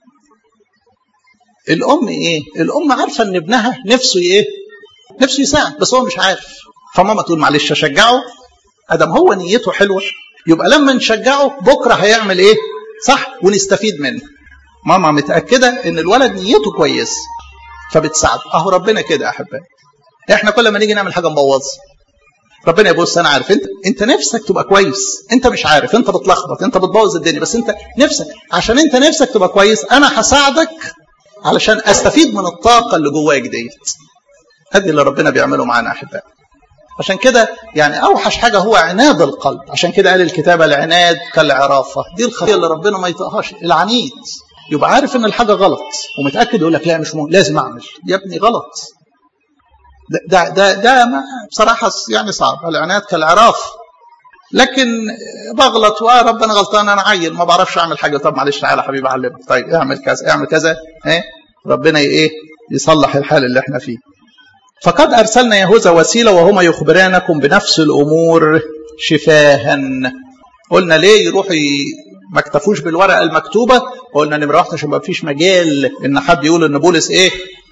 الام ايه الام عارفه ان ابنها نفسه ايه نفسه يساعد بس هو مش عارف فماما تقول معلش اشجعه ادم هو نيته حلوه يبقى لما نشجعه بكره هيعمل ايه صح ونستفيد منه ماما متاكده ان الولد نيته كويس فبتساعده اهو ربنا كده يا احبائي احنا كل ما نيجي نعمل حاجه نبوظها ربنا يبص انا عارف انت انت نفسك تبقى كويس انت مش عارف انت بتلخبط انت بتبوظ الدنيا بس انت نفسك عشان انت نفسك تبقى كويس انا هساعدك علشان استفيد من الطاقه اللي جواك ديت هذه اللي ربنا بيعمله معانا احبائي عشان كده يعني اوحش حاجه هو عناد القلب عشان كده قال الكتاب العناد كالعرافه دي الخطيه اللي ربنا ما يطقهاش العنيد يبقى عارف ان الحاجه غلط ومتاكد يقول لك لا مش مهم لازم اعمل يا ابني غلط ده ده ده, ده بصراحه يعني صعب العناد كالعراف لكن بغلط ورب انا غلطان انا عيل ما بعرفش اعمل حاجه طب معلش تعالى حبيبي اعلمك طيب اعمل كذا اعمل كذا ايه ربنا ايه يصلح الحال اللي احنا فيه فقد ارسلنا يهوذا وسيله وهما يخبرانكم بنفس الامور شفاها قلنا ليه يروحوا ما اكتفوش بالورقه المكتوبه قلنا نمره واحده عشان ما فيش مجال ان حد يقول ان بولس ايه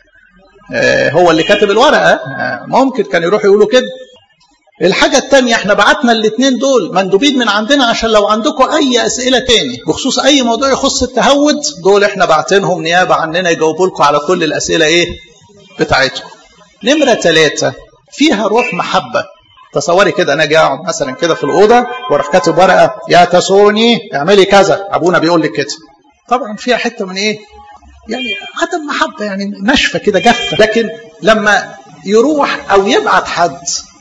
آه هو اللي كاتب الورقه آه ممكن كان يروحوا يقولوا كده الحاجة الثانية احنا بعتنا الاثنين دول مندوبين من عندنا عشان لو عندكم أي أسئلة تاني بخصوص أي موضوع يخص التهود دول احنا بعتينهم نيابة عننا يجاوبوا لكم على كل الأسئلة إيه بتاعتكم. نمرة ثلاثة فيها روح محبة تصوري كده أنا جاي أقعد مثلا كده في الأوضة وأروح كاتب ورقة يا تسوني اعملي كذا أبونا بيقول لك كده. طبعا فيها حتة من إيه؟ يعني عدم محبة يعني ناشفة كده جافة لكن لما يروح أو يبعت حد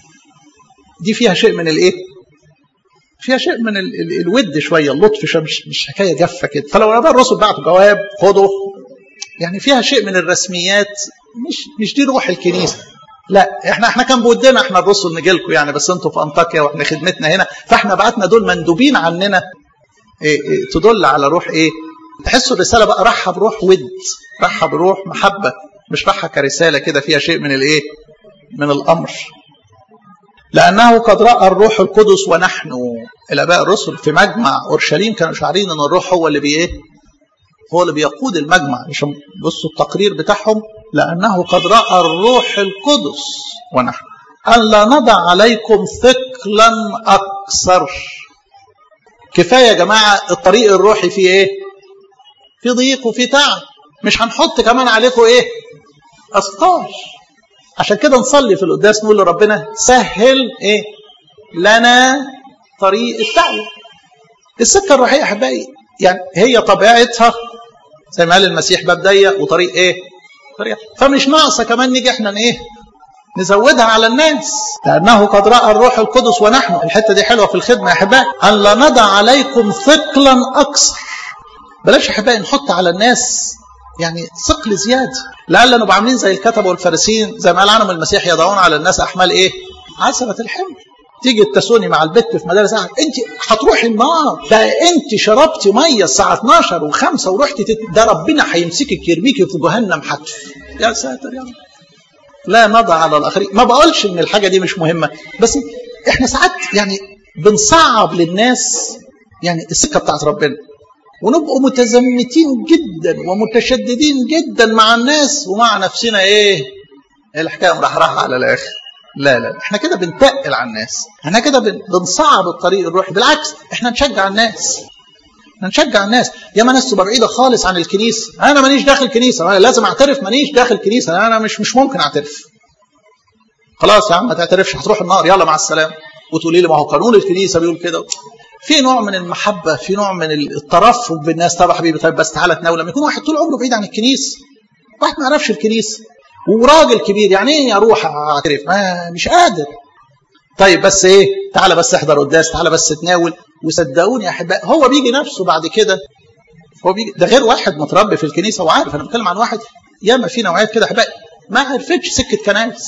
دي فيها شيء من الايه فيها شيء من ال ال الود شويه اللطف شويه مش مش حكايه جافه كده فلو الاباء الرسل بعتوا جواب خدوا يعني فيها شيء من الرسميات مش مش دي روح الكنيسه لا احنا احنا كان بودنا احنا الرسل نجي لكم يعني بس انتوا في انطاكيا واحنا خدمتنا هنا فاحنا بعتنا دول مندوبين عننا إيه إيه تدل على روح ايه تحسوا الرساله بقى راحه بروح ود راحه بروح محبه مش راحه كرساله كده فيها شيء من الايه من الامر لأنه قد رأى الروح القدس ونحن الآباء الرسل في مجمع أورشليم كانوا شعارين أن الروح هو اللي بإيه؟ هو اللي بيقود المجمع عشان بصوا التقرير بتاعهم لأنه قد رأى الروح القدس ونحن أن لا نضع عليكم ثقلا أكثر كفاية يا جماعة الطريق الروحي فيه إيه؟ في ضيق وفي تعب مش هنحط كمان عليكم إيه؟ أثقال عشان كده نصلي في القداس نقول لربنا سهل ايه لنا طريق الدعوه السكه الروحيه احبائي يعني هي طبيعتها زي ما قال المسيح باب ضيق وطريق ايه طريق فمش ناقصه كمان نيجي احنا ايه نزودها على الناس لانه قد راى الروح القدس ونحن الحته دي حلوه في الخدمه يا احبائي ان لا نضع عليكم ثقلا اكثر بلاش احبائي نحط على الناس يعني ثقل زياده لعل نبقى عاملين زي الكتبه والفارسيين زي ما قال عنهم المسيح يضعون على الناس احمال ايه؟ عسره الحمل تيجي التسوني مع البت في مدارس انت هتروحي النار ده انت شربتي ميه الساعه 12 و5 ورحتي تت... ده ربنا هيمسكك يرميكي في جهنم حتف يا ساتر يا رب لا نضع على الاخرين ما بقولش ان الحاجه دي مش مهمه بس احنا ساعات يعني بنصعب للناس يعني السكه بتاعت ربنا ونبقوا متزمتين جدا ومتشددين جدا مع الناس ومع نفسنا ايه الحكايه مرحرحه على الاخر لا لا احنا كده بنتقل على الناس احنا كده بنصعب الطريق الروحي بالعكس احنا نشجع الناس احنا نشجع الناس يا ما ناس تبقى بعيده خالص عن الكنيسه انا مانيش داخل كنيسه أنا لازم اعترف مانيش داخل كنيسه انا مش مش ممكن اعترف خلاص يا عم ما تعترفش هتروح النار يلا مع السلامه وتقولي لي ما هو قانون الكنيسه بيقول كده في نوع من المحبة في نوع من الترفق بالناس طب حبيبي طيب بس تعالى تناول لما يكون واحد طول عمره بعيد عن الكنيسة واحد ما يعرفش الكنيسة وراجل كبير يعني ايه اروح اعترف ما مش قادر طيب بس ايه تعالى بس احضر قداس تعالى بس تناول وصدقوني يا احباء هو بيجي نفسه بعد كده هو بيجي ده غير واحد متربي في الكنيسه وعارف انا بتكلم عن واحد ياما في نوعيات كده احباء ما عرفتش سكه كنايس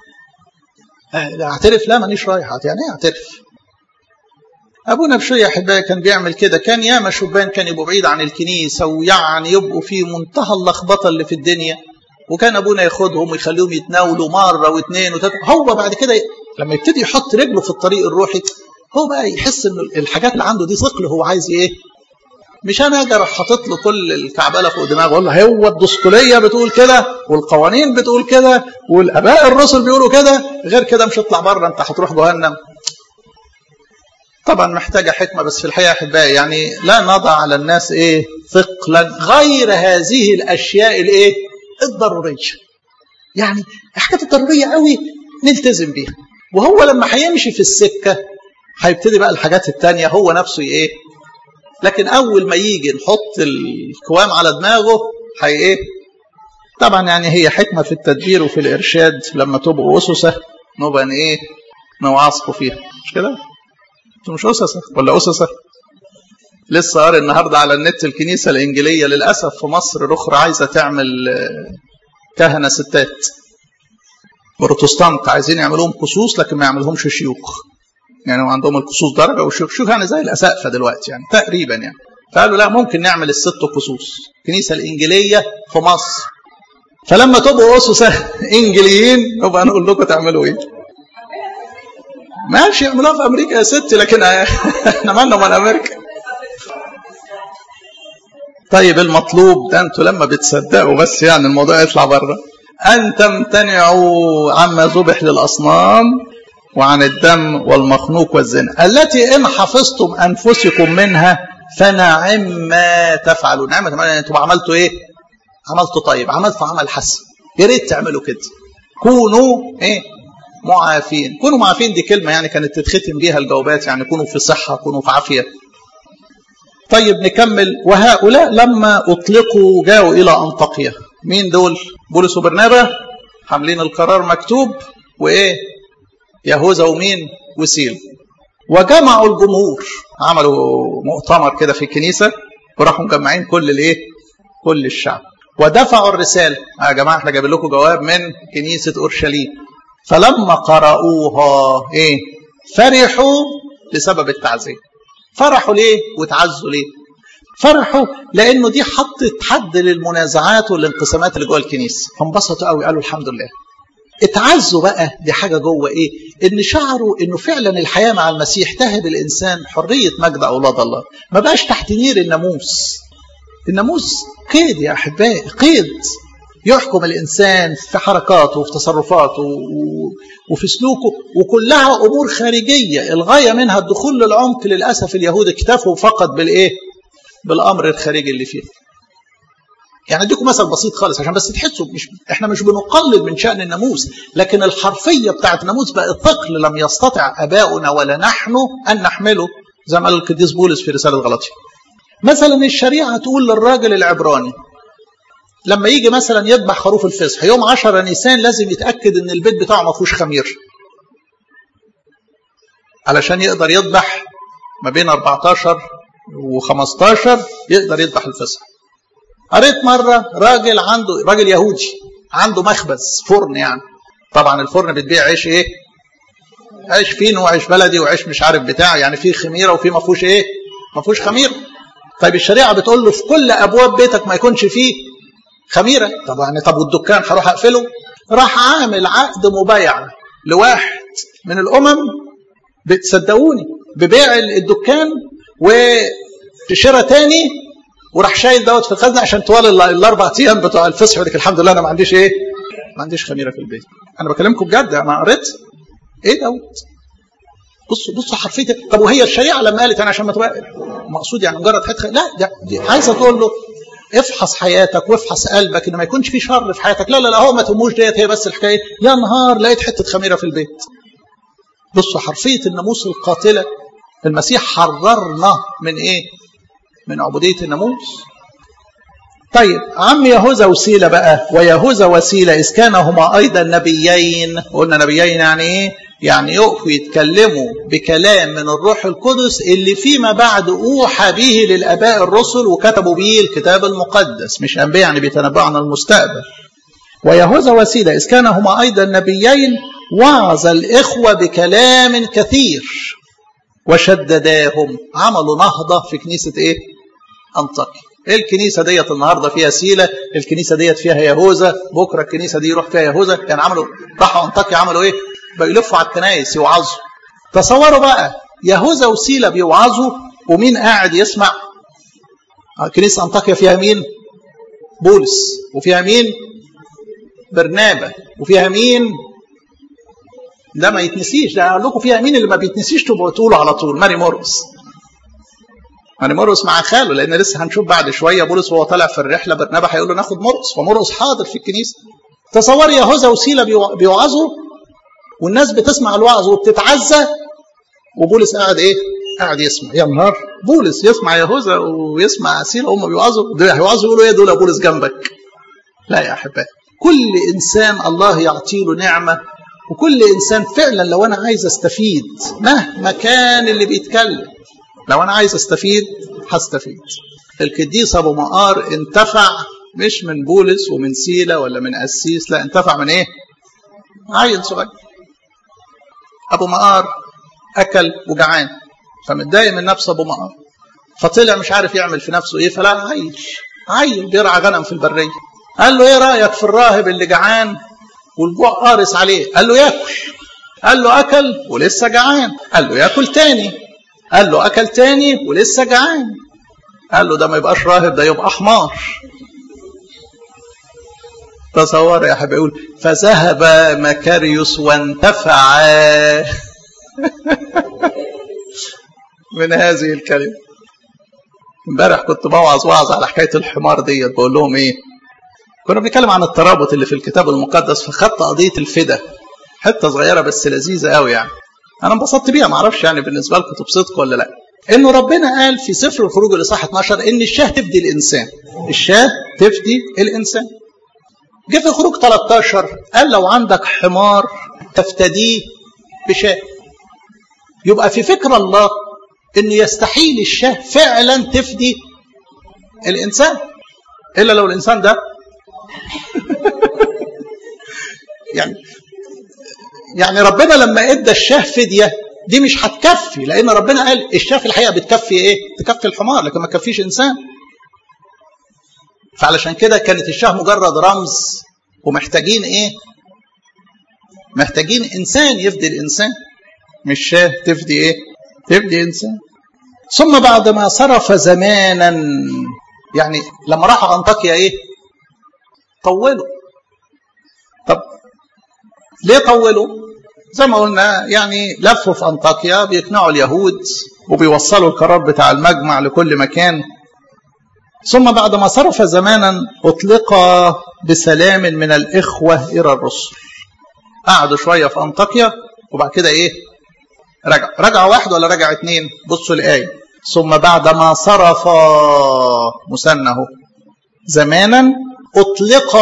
اعترف لا مانيش رايح يعني ايه اعترف ابونا بشويه احبائي كان بيعمل كده كان ياما شبان كان يبقوا بعيد عن الكنيسه ويعني يبقوا في منتهى اللخبطه اللي في الدنيا وكان ابونا ياخدهم ويخليهم يتناولوا مره واثنين وثلاثه هو بعد كده لما يبتدي يحط رجله في الطريق الروحي هو بقى يحس ان الحاجات اللي عنده دي ثقل هو عايز ايه مش انا اجي اروح حاطط له كل الكعبله فوق دماغه اقول له هو الدستوريه بتقول كده والقوانين بتقول كده والاباء الرسل بيقولوا كده غير كده مش هتطلع بره انت هتروح جهنم طبعا محتاجة حكمة بس في الحقيقة أحبائي يعني لا نضع على الناس إيه ثقلا غير هذه الأشياء الإيه الضرورية يعني الحاجات الضرورية قوي نلتزم بيها وهو لما هيمشي في السكة هيبتدي بقى الحاجات التانية هو نفسه إيه لكن أول ما يجي نحط الكوام على دماغه هي إيه طبعا يعني هي حكمة في التدبير وفي الإرشاد لما تبقوا أسسة نبقى إيه نوعظكم فيها مش كده؟ انتوا مش أسسة ولا أسسة؟ لسه قاري النهارده على النت الكنيسه الانجيليه للاسف في مصر الاخرى عايزه تعمل كهنه ستات بروتستانت عايزين يعملوهم قصوص لكن ما يعملهمش شيوخ يعني عندهم القصوص درجه والشيوخ شيوخ يعني زي الاسقفه دلوقتي يعني تقريبا يعني فقالوا لا ممكن نعمل الست قصوص الكنيسه الانجيليه في مصر فلما تبقوا اسس انجليين نبقى نقول لكم تعملوا ايه ماشي يعملوها في امريكا يا ستي لكن احنا مالنا من امريكا طيب المطلوب ده انتوا لما بتصدقوا بس يعني الموضوع يطلع بره ان تمتنعوا عما ذبح للاصنام وعن الدم والمخنوق والزنا التي ان حفظتم انفسكم منها فنعم ما تفعلون نعم انتم عملتوا ايه عملتوا طيب عملتوا عمل حسن يا ريت تعملوا كده كونوا ايه معافين كونوا معافين دي كلمه يعني كانت تتختم بيها الجوابات يعني كونوا في صحه كونوا في عافيه طيب نكمل وهؤلاء لما اطلقوا جاءوا الى انطاكيا مين دول بولس وبرنابا حاملين القرار مكتوب وايه يهوذا ومين وسيل وجمعوا الجمهور عملوا مؤتمر كده في الكنيسه وراحوا مجمعين كل الايه كل الشعب ودفعوا الرساله يا جماعه احنا جايبين لكم جواب من كنيسه اورشليم فلما قرأوها ايه فرحوا بسبب التعزيه فرحوا ليه وتعزوا ليه فرحوا لانه دي حطت حد للمنازعات والانقسامات اللي جوه الكنيسه فانبسطوا قوي قالوا الحمد لله اتعزوا بقى دي حاجه جوه ايه ان شعروا انه فعلا الحياه مع المسيح تهب الانسان حريه مجد اولاد الله ما بقاش تحت نير الناموس الناموس قيد يا احبائي قيد يحكم الانسان في حركاته وفي تصرفاته وفي سلوكه وكلها امور خارجيه الغايه منها الدخول للعمق للاسف اليهود اكتفوا فقط بالايه بالامر الخارجي اللي فيه يعني اديكم مثل بسيط خالص عشان بس تحسوا مش احنا مش بنقلل من شان الناموس لكن الحرفيه بتاعت الناموس بقت ثقل لم يستطع اباؤنا ولا نحن ان نحمله زي ما قال القديس بولس في رساله غلطيه مثلا الشريعه تقول للراجل العبراني لما يجي مثلا يذبح خروف الفصح يوم 10 نيسان لازم يتاكد ان البيت بتاعه ما فيهوش خمير علشان يقدر يذبح ما بين 14 و15 يقدر يذبح الفصح قريت مره راجل عنده راجل يهودي عنده مخبز فرن يعني طبعا الفرن بتبيع عيش ايه عيش فين وعيش بلدي وعيش مش عارف بتاع يعني فيه خميره وفيه ما فيهوش ايه ما فيهوش خميره طيب الشريعه بتقول له في كل ابواب بيتك ما يكونش فيه خميره طب يعني طب والدكان هروح اقفله راح عامل عقد مبايع لواحد من الامم بتصدقوني ببيع الدكان وشراء تاني وراح شايل دوت في الخزنه عشان طوال الاربع ايام بتوع الفصح يقول الحمد لله انا ما عنديش ايه؟ ما عنديش خميره في البيت. انا بكلمكم بجد انا قريت ايه دوت؟ بصوا بصوا حرفيه طب وهي الشريعه لما قالت انا عشان ما تبقى مقصود يعني مجرد حته لا ده دي عايزه تقول له افحص حياتك وافحص قلبك ان ما يكونش في شر في حياتك لا لا لا هو ما تهموش ديت هي بس الحكايه يا نهار لقيت حته خميره في البيت بصوا حرفيه الناموس القاتله المسيح حررنا من ايه من عبوديه الناموس طيب عم يهوذا وسيلة بقى ويهوذا وسيلة إذ كان هما أيضا نبيين قلنا نبيين يعني إيه؟ يعني يقفوا يتكلموا بكلام من الروح القدس اللي فيما بعد أوحى به للآباء الرسل وكتبوا به الكتاب المقدس مش أنبياء يعني بيتنبأوا عن المستقبل ويهوذا وسيلة إذ كان هما أيضا نبيين وعظ الإخوة بكلام كثير وشدداهم عملوا نهضة في كنيسة إيه؟ أنطاكيا الكنيسه ديت النهارده فيها سيله الكنيسه ديت فيها يهوذا بكره الكنيسه دي يروح فيها يهوذا كان يعني عملوا راحوا انطاكيا عملوا ايه بيلفوا على الكنايس يوعظوا تصوروا بقى يهوذا وسيله بيوعظوا ومين قاعد يسمع كنيسه انطاكيا فيها مين بولس وفيها مين برنابا وفيها مين ده ما يتنسيش ده اقول لكم فيها مين اللي ما بيتنسيش تبقوا تقولوا على طول ماري مورس يعني مرقس مع خاله لان لسه هنشوف بعد شويه بولس وهو طالع في الرحله برنابا هيقول له ناخد مرقس فمرقس حاضر في الكنيسه تصور يهوذا وسيله بيوعظوا والناس بتسمع الوعظ وبتتعزى وبولس قاعد ايه؟ قاعد يسمع يا نهار بولس يسمع يهوذا ويسمع سيله هم بيوعظوا دول هيوعظوا يقولوا ايه دول بولس جنبك لا يا احبائي كل انسان الله يعطي له نعمه وكل انسان فعلا لو انا عايز استفيد مهما كان اللي بيتكلم لو انا عايز استفيد هستفيد القديس ابو مقار انتفع مش من بولس ومن سيلة ولا من قسيس لا انتفع من ايه عيل صغير ابو مقار اكل وجعان فمتضايق من نفسه ابو مقار فطلع مش عارف يعمل في نفسه ايه فلا عيل عيل بيرعى غنم في البريه قال له ايه رايك في الراهب اللي جعان والجوع قارس عليه قال له ياكل قال له اكل ولسه جعان قال له ياكل تاني قال له اكل تاني ولسه جعان قال له ده ما يبقاش راهب ده يبقى حمار تصور يا حبيبي يقول فذهب مكاريوس وانتفع من هذه الكلمه امبارح كنت بوعظ وعظ على حكايه الحمار ديت بقول لهم ايه كنا بنتكلم عن الترابط اللي في الكتاب المقدس فخدت قضيه الفدا حته صغيره بس لذيذه قوي يعني انا انبسطت بيها ما اعرفش يعني بالنسبه لكم تبسطكم ولا لا انه ربنا قال في سفر الخروج الاصحاح 12 ان الشاه تفدي الانسان الشاه تفدي الانسان جه في خروج 13 قال لو عندك حمار تفتديه بشاه يبقى في فكر الله انه يستحيل الشاه فعلا تفدي الانسان الا لو الانسان ده يعني يعني ربنا لما ادى الشاه فديه دي مش هتكفي لان ربنا قال الشاه في الحقيقه بتكفي ايه؟ تكفي الحمار لكن ما تكفيش انسان. فعلشان كده كانت الشاه مجرد رمز ومحتاجين ايه؟ محتاجين انسان يفدي الانسان مش شاه تفدي ايه؟ تفدي انسان. ثم بعد ما صرف زمانا يعني لما راحوا انطاكيا ايه؟ طولوا. طب ليه طولوا؟ زي ما قلنا يعني لفوا في انطاكيا بيقنعوا اليهود وبيوصلوا القرار بتاع المجمع لكل مكان ثم بعد ما صرف زمانا اطلق بسلام من الاخوه الى الرسل قعدوا شويه في انطاكيا وبعد كده ايه رجع رجع واحد ولا رجع اتنين بصوا الايه ثم بعد ما صرف مسنه زمانا اطلق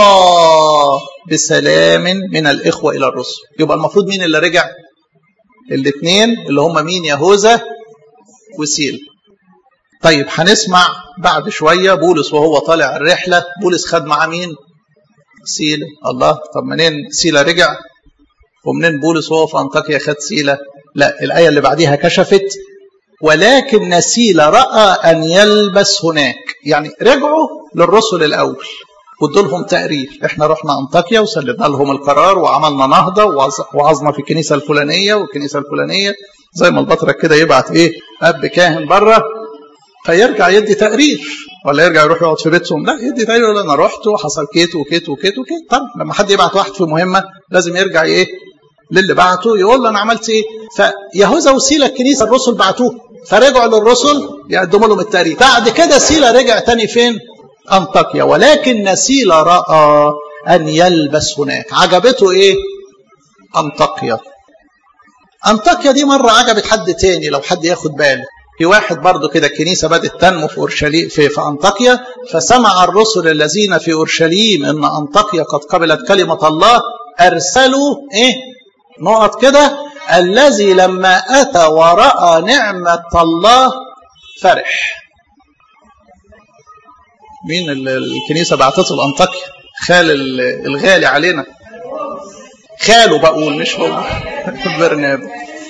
بسلام من الاخوه الى الرسل يبقى المفروض مين اللي رجع الاثنين اللي هم مين يهوذا وسيل طيب هنسمع بعد شويه بولس وهو طالع الرحله بولس خد معاه مين سيله الله طب منين سيله رجع ومنين بولس وهو في انطاكيا خد سيله لا الايه اللي بعديها كشفت ولكن سيله راى ان يلبس هناك يعني رجعوا للرسل الاول وادوا لهم تقرير احنا رحنا انطاكيا وسلمنا لهم القرار وعملنا نهضه وعظنا في الكنيسه الفلانيه والكنيسه الفلانيه زي ما البطرك كده يبعت ايه اب كاهن بره فيرجع يدي تقرير ولا يرجع يروح يقعد في بيتهم لا يدي تقرير يقول انا رحت وحصل كيت وكيت وكيت وكيت طب لما حد يبعت واحد في مهمه لازم يرجع ايه للي بعته يقول له انا عملت ايه فيهوذا وسيله الكنيسه الرسل بعتوه فرجعوا للرسل يقدموا لهم التقرير بعد كده سيله رجع تاني فين أنطاكيا ولكن نسيل رأى أن يلبس هناك عجبته إيه أنطاكيا أنطاكيا دي مرة عجبت حد تاني لو حد ياخد باله في واحد برضه كده الكنيسة بدأت تنمو في أورشليم في, في أنطاكيا فسمع الرسل الذين في أورشليم أن أنطاكيا قد قبلت كلمة الله أرسلوا إيه نقط كده الذي لما أتى ورأى نعمة الله فرح مين الكنيسة بعتته لأنطاكيا خال الغالي علينا خاله بقول مش هو برنابا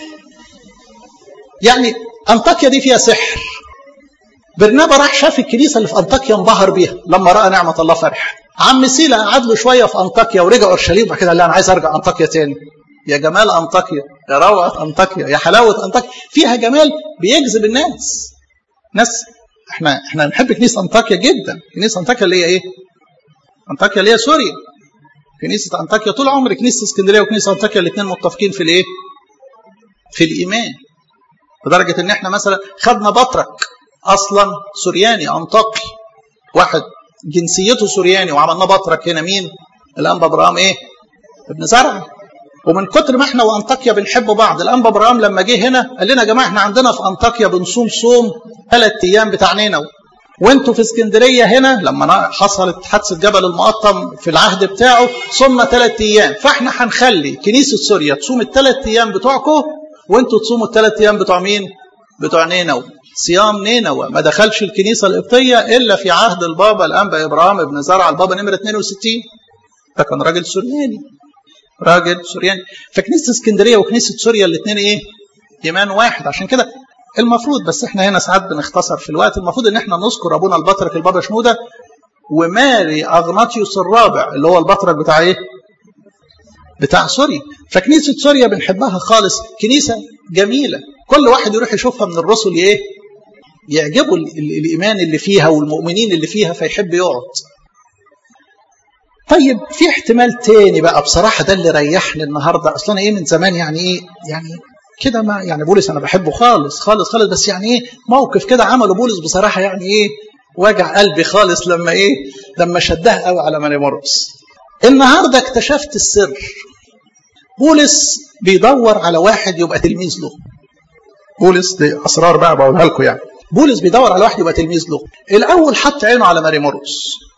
يعني أنطاكيا دي فيها سحر برنابا راح شاف الكنيسة اللي في أنطاكيا انبهر بيها لما رأى نعمة الله فرح عم سيلا قعد له شوية في أنطاكيا ورجع أورشليم وبعد كده قال أنا عايز أرجع أنطاكيا تاني يا جمال أنطاكيا يا روعة أنطاكيا يا حلاوة أنطاكيا فيها جمال بيجذب الناس ناس احنا احنا نحب كنيسه انطاكيا جدا كنيسه انطاكيا اللي هي ايه انطاكيا اللي هي سوريا كنيسه انطاكيا طول عمر كنيسه اسكندريه وكنيسه انطاكيا الاثنين متفقين في الايه في الايمان لدرجه ان احنا مثلا خدنا بطرك اصلا سورياني انطاكي واحد جنسيته سورياني وعملنا بطرك هنا مين الانبا ابراهام ايه ابن زرع ومن كتر ما احنا وانطاكيا بنحب بعض الانبا ابراهام لما جه هنا قال لنا يا جماعه احنا عندنا في انطاكيا بنصوم صوم ثلاث ايام بتاع نينوى وانتوا في اسكندريه هنا لما حصلت حادثه جبل المقطم في العهد بتاعه صمنا ثلاث ايام فاحنا هنخلي كنيسه سوريا تصوم الثلاث ايام بتوعكم وانتوا تصوموا الثلاث ايام بتوع مين؟ بتوع نينوى صيام نينوى ما دخلش الكنيسة القبطية إلا في عهد البابا الأنبا إبراهيم بن زرع البابا نمرة 62 ده كان راجل سورياني راجل سورياني فكنيسة اسكندرية وكنيسة سوريا الاثنين إيه؟ إيمان واحد عشان كده المفروض بس احنا هنا ساعات بنختصر في الوقت المفروض ان احنا نذكر ابونا البطرك البابا شنوده وماري اغناطيوس الرابع اللي هو البطرك بتاع ايه؟ بتاع سوريا فكنيسه سوريا بنحبها خالص كنيسه جميله كل واحد يروح يشوفها من الرسل ايه؟ يعجبه الايمان اللي فيها والمؤمنين اللي فيها فيحب يقعد. طيب في احتمال تاني بقى بصراحه ده اللي ريحني النهارده اصلا ايه من زمان يعني ايه؟ يعني كده ما يعني بولس انا بحبه خالص خالص خالص بس يعني ايه موقف كده عمله بولس بصراحه يعني ايه وجع قلبي خالص لما ايه لما شدها قوي على مانيمورس النهارده اكتشفت السر بولس بيدور على واحد يبقى تلميذ له بولس دي اسرار بقى بقولها لكم يعني بولس بيدور على واحد يبقى تلميذ له الاول حط عينه على ماريمورس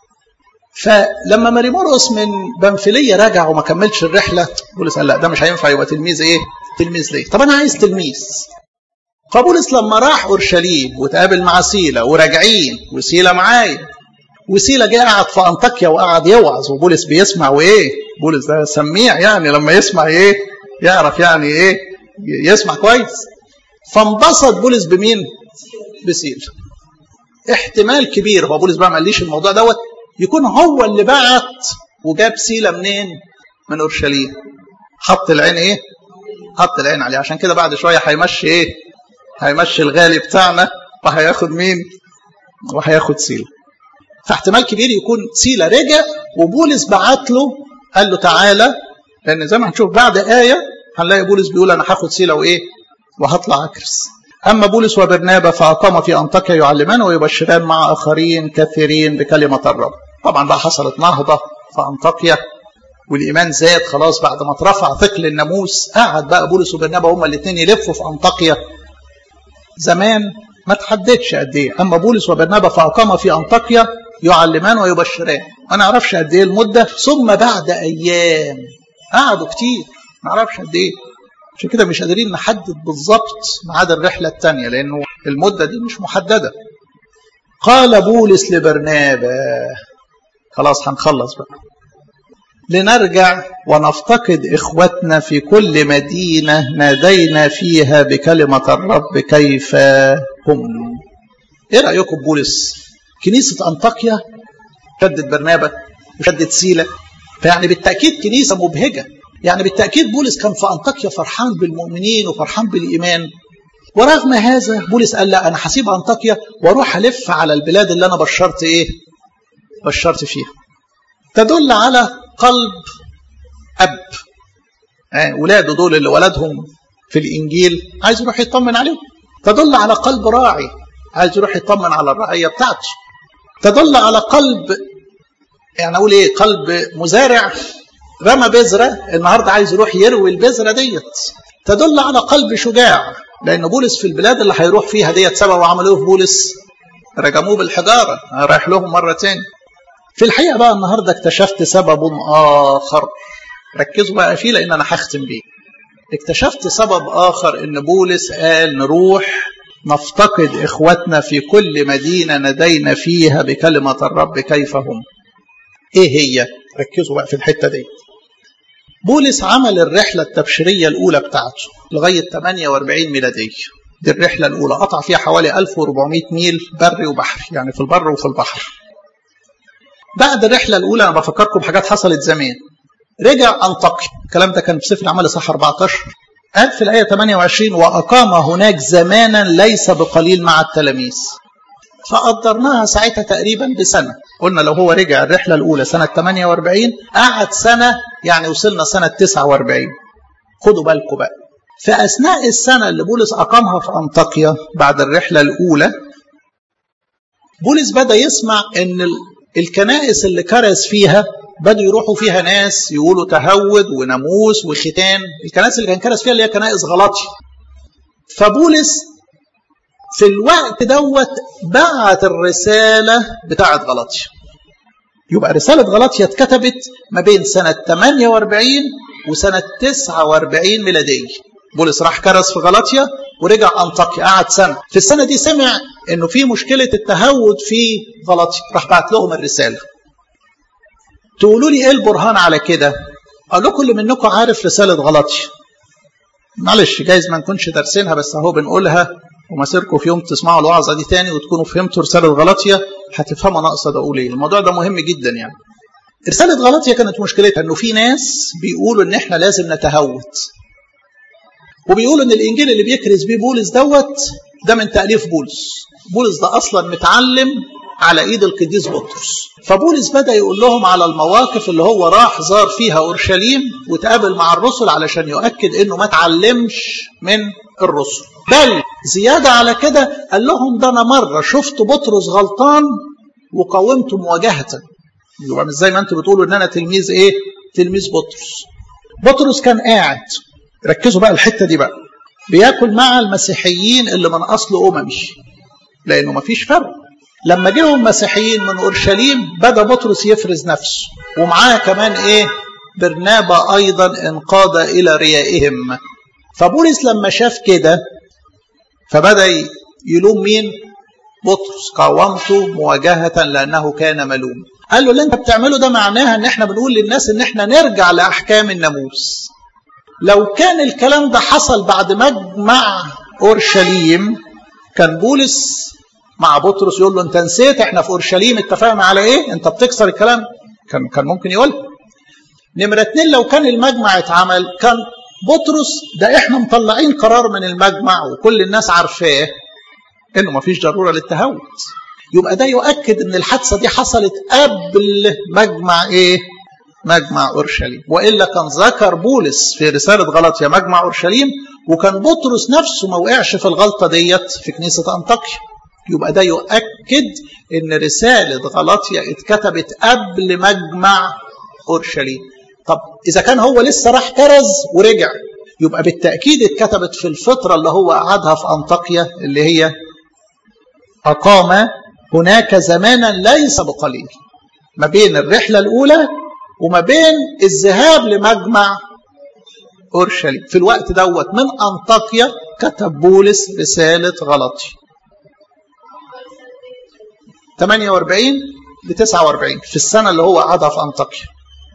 فلما ماريمورس من بنفليه رجع وما كملش الرحله بولس قال لا ده مش هينفع يبقى تلميذ ايه تلميذ ليه طب انا عايز تلميذ فبولس لما راح اورشليم وتقابل مع سيلا وراجعين وسيلا معايا وسيلا جه قعد في انطاكيا وقعد يوعظ وبولس بيسمع وايه بولس ده سميع يعني لما يسمع ايه يعرف يعني ايه يسمع كويس فانبسط بولس بمين بسيلا احتمال كبير هو بولس بقى ما قاليش الموضوع دوت يكون هو اللي بعت وجاب سيلا منين من اورشليم حط العين ايه حط العين عليه عشان كده بعد شويه هيمشي ايه هيمشي الغالي بتاعنا وهياخد مين وهياخد سيلا فاحتمال كبير يكون سيلا رجع وبولس بعت له قال له تعالى لان زي ما هنشوف بعد ايه هنلاقي بولس بيقول انا هاخد سيلا وايه وهطلع اكرس اما بولس وبرنابا فاقام في انطاكيا يعلمان ويبشران مع اخرين كثيرين بكلمه الرب طبعا بقى حصلت نهضه في انطاكيا والايمان زاد خلاص بعد ما اترفع ثقل الناموس قعد بقى بولس وبرنابا هما الاثنين يلفوا في انطاكيا زمان ما تحددش قد ايه اما بولس وبرنابا فاقام في انطاكيا يعلمان ويبشران ما نعرفش قد ايه المده ثم بعد ايام قعدوا كتير ما نعرفش قد ايه عشان كده مش قادرين نحدد بالظبط ميعاد الرحله الثانيه لانه المده دي مش محدده قال بولس لبرنابا خلاص هنخلص بقى لنرجع ونفتقد إخوتنا في كل مدينة نادينا فيها بكلمة الرب كيف هم إيه رأيكم بولس كنيسة أنطاكيا شدت برنابا وشدت سيلة فيعني بالتأكيد كنيسة مبهجة يعني بالتأكيد بولس كان في أنطاكيا فرحان بالمؤمنين وفرحان بالإيمان ورغم هذا بولس قال لا أنا هسيب أنطاكيا وأروح ألف على البلاد اللي أنا بشرت إيه بشرت فيها تدل على قلب أب آه ولاده دول اللي ولدهم في الإنجيل عايز يروح يطمن عليهم تدل على قلب راعي عايز يروح يطمن على الرعية بتاعته تدل على قلب يعني أقول إيه قلب مزارع رمى بذرة النهاردة عايز يروح يروي البذرة ديت تدل على قلب شجاع لأن بولس في البلاد اللي هيروح فيها ديت سبب وعملوه في بولس رجموه بالحجارة رايح لهم مرة تاني في الحقيقة بقى النهاردة اكتشفت سبب آخر ركزوا بقى فيه لأن أنا هختم بيه اكتشفت سبب آخر إن بولس قال نروح نفتقد إخوتنا في كل مدينة ندينا فيها بكلمة الرب كيف هم إيه هي ركزوا بقى في الحتة دي بولس عمل الرحلة التبشيرية الأولى بتاعته لغاية 48 ميلادية دي الرحلة الأولى قطع فيها حوالي 1400 ميل بري وبحري يعني في البر وفي البحر بعد الرحلة الأولى أنا بفكركم بحاجات حصلت زمان رجع أنطاكيا الكلام ده كان في سفر الأعمال صح 14 قال في الآية 28 وأقام هناك زمانا ليس بقليل مع التلاميذ فقدرناها ساعتها تقريبا بسنة قلنا لو هو رجع الرحلة الأولى سنة 48 قعد سنة يعني وصلنا سنة 49 خدوا بالكم بقى في أثناء السنة اللي بولس أقامها في أنطاكيا بعد الرحلة الأولى بولس بدأ يسمع أن الكنائس اللي كرز فيها بدوا يروحوا فيها ناس يقولوا تهود وناموس وختان الكنائس اللي كان كرز فيها اللي هي كنائس غلطي فبولس في الوقت دوت بعت الرسالة بتاعت غلطية يبقى رسالة غلطية اتكتبت ما بين سنة 48 وسنة 49 ميلادية بولس راح كرز في غلطيا ورجع انطاكيا قعد سنه في السنه دي سمع انه في مشكله التهود في غلطيا راح بعت لهم الرساله تقولوا لي ايه البرهان على كده اقول لكم اللي منكم عارف رساله غلطيا معلش جايز ما نكونش دارسينها بس اهو بنقولها ومسيركم في يوم تسمعوا الوعظه دي تاني وتكونوا فهمتوا رساله غلطيا هتفهموا انا اقصد اقول ايه الموضوع ده مهم جدا يعني رساله غلطيا كانت مشكلتها انه في ناس بيقولوا ان احنا لازم نتهوت وبيقولوا ان الانجيل اللي بيكرز بيه بولس دوت ده من تاليف بولس بولس ده اصلا متعلم على ايد القديس بطرس فبولس بدا يقول لهم على المواقف اللي هو راح زار فيها اورشليم وتقابل مع الرسل علشان يؤكد انه ما اتعلمش من الرسل بل زياده على كده قال لهم ده انا مره شفت بطرس غلطان وقاومته مواجهه يبقى مش زي ما انتم بتقولوا ان انا تلميذ ايه تلميذ بطرس بطرس كان قاعد ركزوا بقى الحته دي بقى بياكل مع المسيحيين اللي من اصل اممي لانه ما فيش فرق لما جيهم مسيحيين من اورشليم بدا بطرس يفرز نفسه ومعاه كمان ايه برنابا ايضا انقاد الى ريائهم فبولس لما شاف كده فبدا يلوم مين بطرس قاومته مواجهه لانه كان ملوم قال له اللي انت بتعمله ده معناها ان احنا بنقول للناس ان احنا نرجع لاحكام الناموس لو كان الكلام ده حصل بعد مجمع اورشليم كان بولس مع بطرس يقول له انت نسيت احنا في اورشليم اتفقنا على ايه انت بتكسر الكلام كان كان ممكن يقول نمرة اتنين لو كان المجمع اتعمل كان بطرس ده احنا مطلعين قرار من المجمع وكل الناس عارفاه انه مفيش ضروره للتهوت يبقى ده يؤكد ان الحادثه دي حصلت قبل مجمع ايه مجمع اورشليم والا كان ذكر بولس في رساله غلطيا مجمع اورشليم وكان بطرس نفسه ما وقعش في الغلطه ديت في كنيسه انطاكيا يبقى ده يؤكد ان رساله غلطيا اتكتبت قبل مجمع اورشليم طب اذا كان هو لسه راح كرز ورجع يبقى بالتاكيد اتكتبت في الفتره اللي هو قعدها في انطاكيا اللي هي اقام هناك زمانا ليس بقليل ما بين الرحله الاولى وما بين الذهاب لمجمع اورشليم في الوقت دوت من انطاكيا كتب بولس رساله غلطي 48 ل 49 في السنه اللي هو قعدها في انطاكيا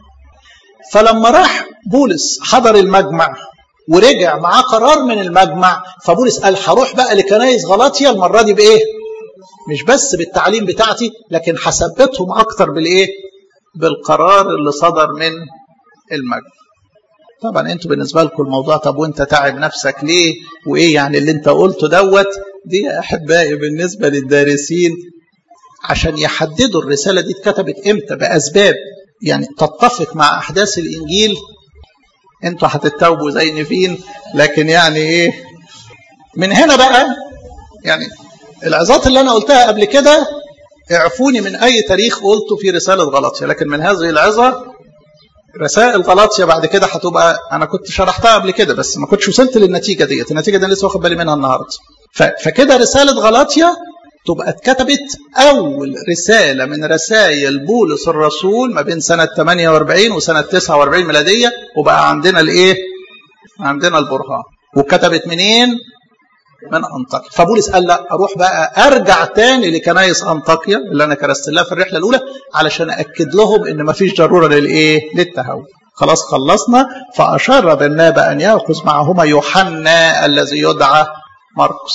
فلما راح بولس حضر المجمع ورجع معاه قرار من المجمع فبولس قال هروح بقى لكنايس غلاطيا المره دي بايه؟ مش بس بالتعليم بتاعتي لكن هثبتهم اكتر بالايه؟ بالقرار اللي صدر من المجمع. طبعا انتوا بالنسبه لكم الموضوع طب وانت تعب نفسك ليه؟ وايه يعني اللي انت قلته دوت؟ دي يا احبائي بالنسبه للدارسين عشان يحددوا الرساله دي اتكتبت امتى باسباب يعني تتفق مع احداث الانجيل انتوا هتتوبوا زي نفين لكن يعني ايه من هنا بقى يعني العظات اللي انا قلتها قبل كده اعفوني من اي تاريخ قلته في رساله غلطيا لكن من هذه العظه رسائل غلطيا بعد كده هتبقى انا كنت شرحتها قبل كده بس ما كنتش وصلت للنتيجه ديت النتيجه دي لسه واخد بالي منها النهارده فكده رساله غلطيا تبقى اتكتبت أول رسالة من رسائل بولس الرسول ما بين سنة 48 وسنة 49 ميلادية وبقى عندنا الإيه؟ عندنا البرهان وكتبت منين؟ من أنطاكيا فبولس قال لا أروح بقى أرجع تاني لكنايس أنطاكيا اللي أنا كرست لها في الرحلة الأولى علشان أكد لهم إن ما فيش ضرورة للإيه؟ للتهوي خلاص خلصنا فأشار برنابا أن يأخذ معهما يوحنا الذي يدعى مرقس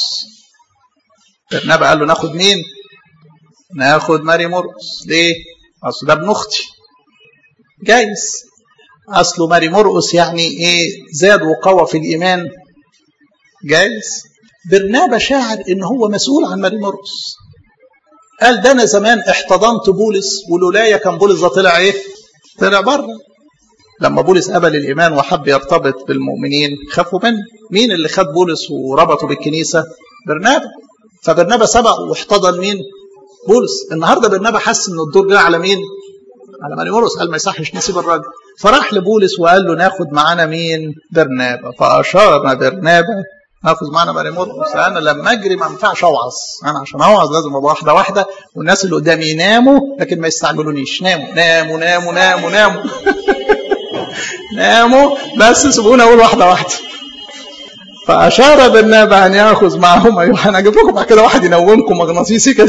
برنابا قال له ناخد مين؟ ناخد ماري مرقس ليه؟ اصل ده ابن اختي جايز اصله ماري مرقس يعني ايه زاد وقوى في الايمان جايز برنابا شاعر ان هو مسؤول عن ماري مرقس قال ده انا زمان احتضنت بولس ولولايا كان بولس ده طلع ايه؟ طلع بره لما بولس قبل الايمان وحب يرتبط بالمؤمنين خافوا منه مين اللي خد بولس وربطه بالكنيسه؟ برنابا فبرنابا سبق واحتضن مين؟ بولس النهارده برنابا حس ان الدور جه على مين؟ على ماري مرقس قال ما يصحش نسيب الراجل فراح لبولس وقال له ناخد معانا مين؟ برنابا فاشار برنابا ناخذ معانا ماري مرقس انا لما اجري ما ينفعش اوعظ انا عشان اوعظ لازم ابقى واحده واحده والناس اللي قدامي يناموا لكن ما يستعجلونيش ناموا ناموا ناموا ناموا ناموا ناموا بس سيبونا اقول واحده واحده فأشار برنابا أن يأخذ معهما يوحنا أجيب لكم بعد كده واحد ينومكم مغناطيسي كده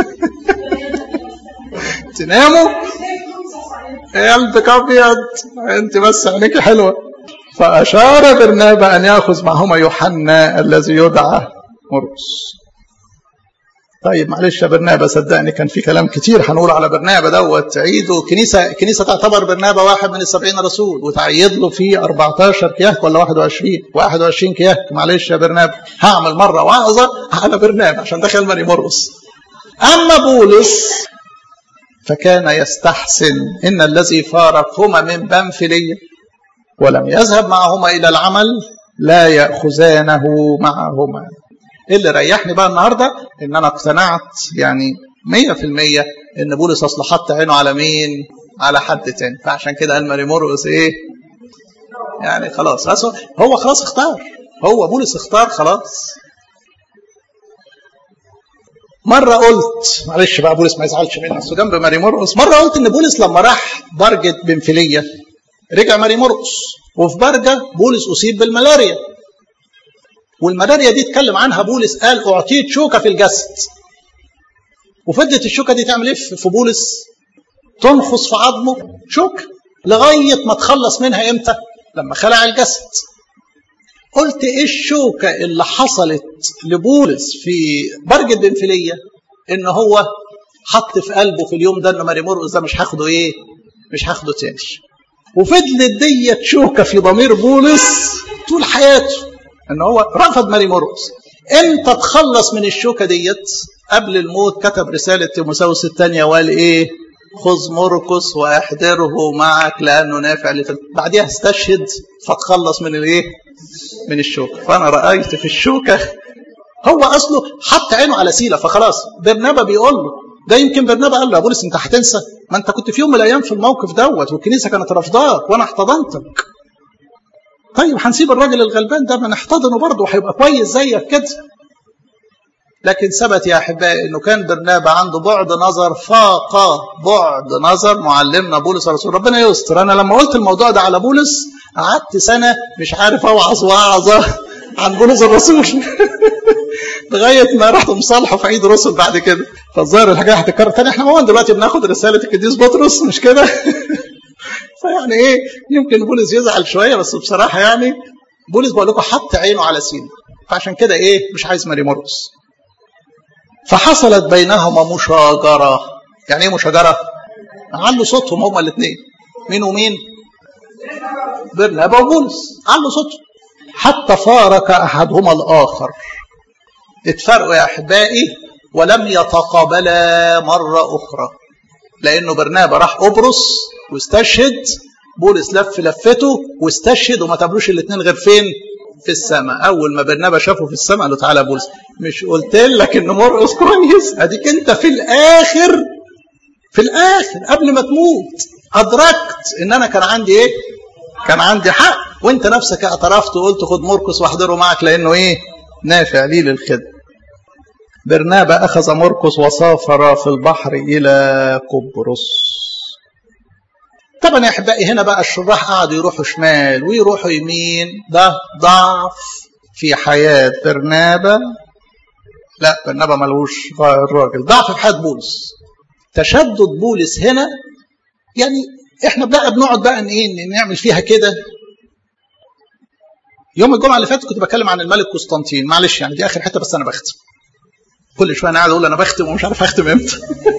تناموا يا قلبك أبيض أنت بس عينيك حلوة فأشار برنابا أن يأخذ معهما يوحنا الذي يدعى مرقس طيب معلش يا برنابا صدقني كان في كلام كتير هنقول على برنابا دوت عيده كنيسه كنيسه تعتبر برنابا واحد من السبعين رسول وتعيد له فيه 14 كياك ولا 21 21 كياك معلش يا برنابا هعمل مره وعظه على برنابا عشان دخل ماني مرقص اما بولس فكان يستحسن ان الذي فارقهما من بنفليه ولم يذهب معهما الى العمل لا ياخذانه معهما اللي ريحني بقى النهارده ان انا اقتنعت يعني 100% ان بولس اصل حط عينه على مين؟ على حد تاني فعشان كده قال ماري مرقس ايه؟ يعني خلاص هو خلاص اختار هو بولس اختار خلاص مرة قلت معلش بقى بولس ما يزعلش مني اصل جنب ماري مرقس مرة قلت ان بولس لما راح برجة بنفلية رجع ماري مرقس وفي برجة بولس أصيب بالملاريا والملاريا دي اتكلم عنها بولس قال اعطيت شوكه في الجسد وفضلت الشوكه دي تعمل ايه في بولس تنخص في عظمه شوكه لغايه ما تخلص منها امتى لما خلع الجسد قلت ايه الشوكه اللي حصلت لبولس في برج البنفليه ان هو حط في قلبه في اليوم ده ان ماري مرقس ده مش هاخده ايه مش هاخده تاني وفضلت ديت شوكه في ضمير بولس طول حياته ان هو رفض ماري مرقس امتى تخلص من الشوكه ديت قبل الموت كتب رساله تيموساوس الثانيه وقال ايه خذ مرقس واحضره معك لانه نافع لتل... بعديها استشهد فتخلص من الايه من الشوكه فانا رايت في الشوكه هو اصله حط عينه على سيله فخلاص برنابا بيقول له ده يمكن برنابا قال له يا بولس انت هتنسى ما انت كنت في يوم من الايام في الموقف دوت والكنيسه كانت رافضاك وانا احتضنتك طيب هنسيب الراجل الغلبان ده ما نحتضنه برضه وهيبقى كويس زيك كده لكن ثبت يا احبائي انه كان برنابا عنده بعد نظر فاق بعد نظر معلمنا بولس الرسول ربنا يستر انا لما قلت الموضوع ده على بولس قعدت سنه مش عارف اوعظ وعظه عن بولس الرسول لغايه ما رحت مصالحه في عيد رسل بعد كده فالظاهر الحاجه هتتكرر تاني احنا هو دلوقتي بناخد رساله القديس بطرس مش كده فيعني ايه يمكن بولس يزعل شويه بس بصراحه يعني بولس بقول لكم حط عينه على سينا فعشان كده ايه مش عايز ماري مرقس فحصلت بينهما مشاجره يعني ايه مشاجره؟ علوا صوتهم هما الاثنين مين ومين؟ برنابا وبولس علوا صوتهم حتى فارق احدهما الاخر اتفرقوا يا احبائي ولم يتقابلا مره اخرى لانه برنابا راح قبرص واستشهد بولس لف لفته واستشهد وما تقابلوش الاثنين غير فين؟ في السماء اول ما برنابا شافه في السماء قال له تعالى يا بولس مش قلت لك ان مرقس كويس اديك انت في الاخر في الاخر قبل ما تموت ادركت ان انا كان عندي ايه؟ كان عندي حق وانت نفسك اعترفت وقلت خد مرقس واحضره معك لانه ايه؟ نافع لي للخدمه برنابا أخذ مرقس وسافر في البحر إلى قبرص طبعا يا أحبائي هنا بقى الشراح قعدوا يروحوا شمال ويروحوا يمين ده ضعف في حياة برنابا لا برنابا ملوش الراجل ضعف في حياة بولس تشدد بولس هنا يعني احنا بقى بنقعد بقى ايه نعمل فيها كده يوم الجمعه اللي فاتت كنت بتكلم عن الملك قسطنطين معلش يعني دي اخر حته بس انا بختم كل شويه انا قاعد اقول انا بختم ومش عارف اختم امتى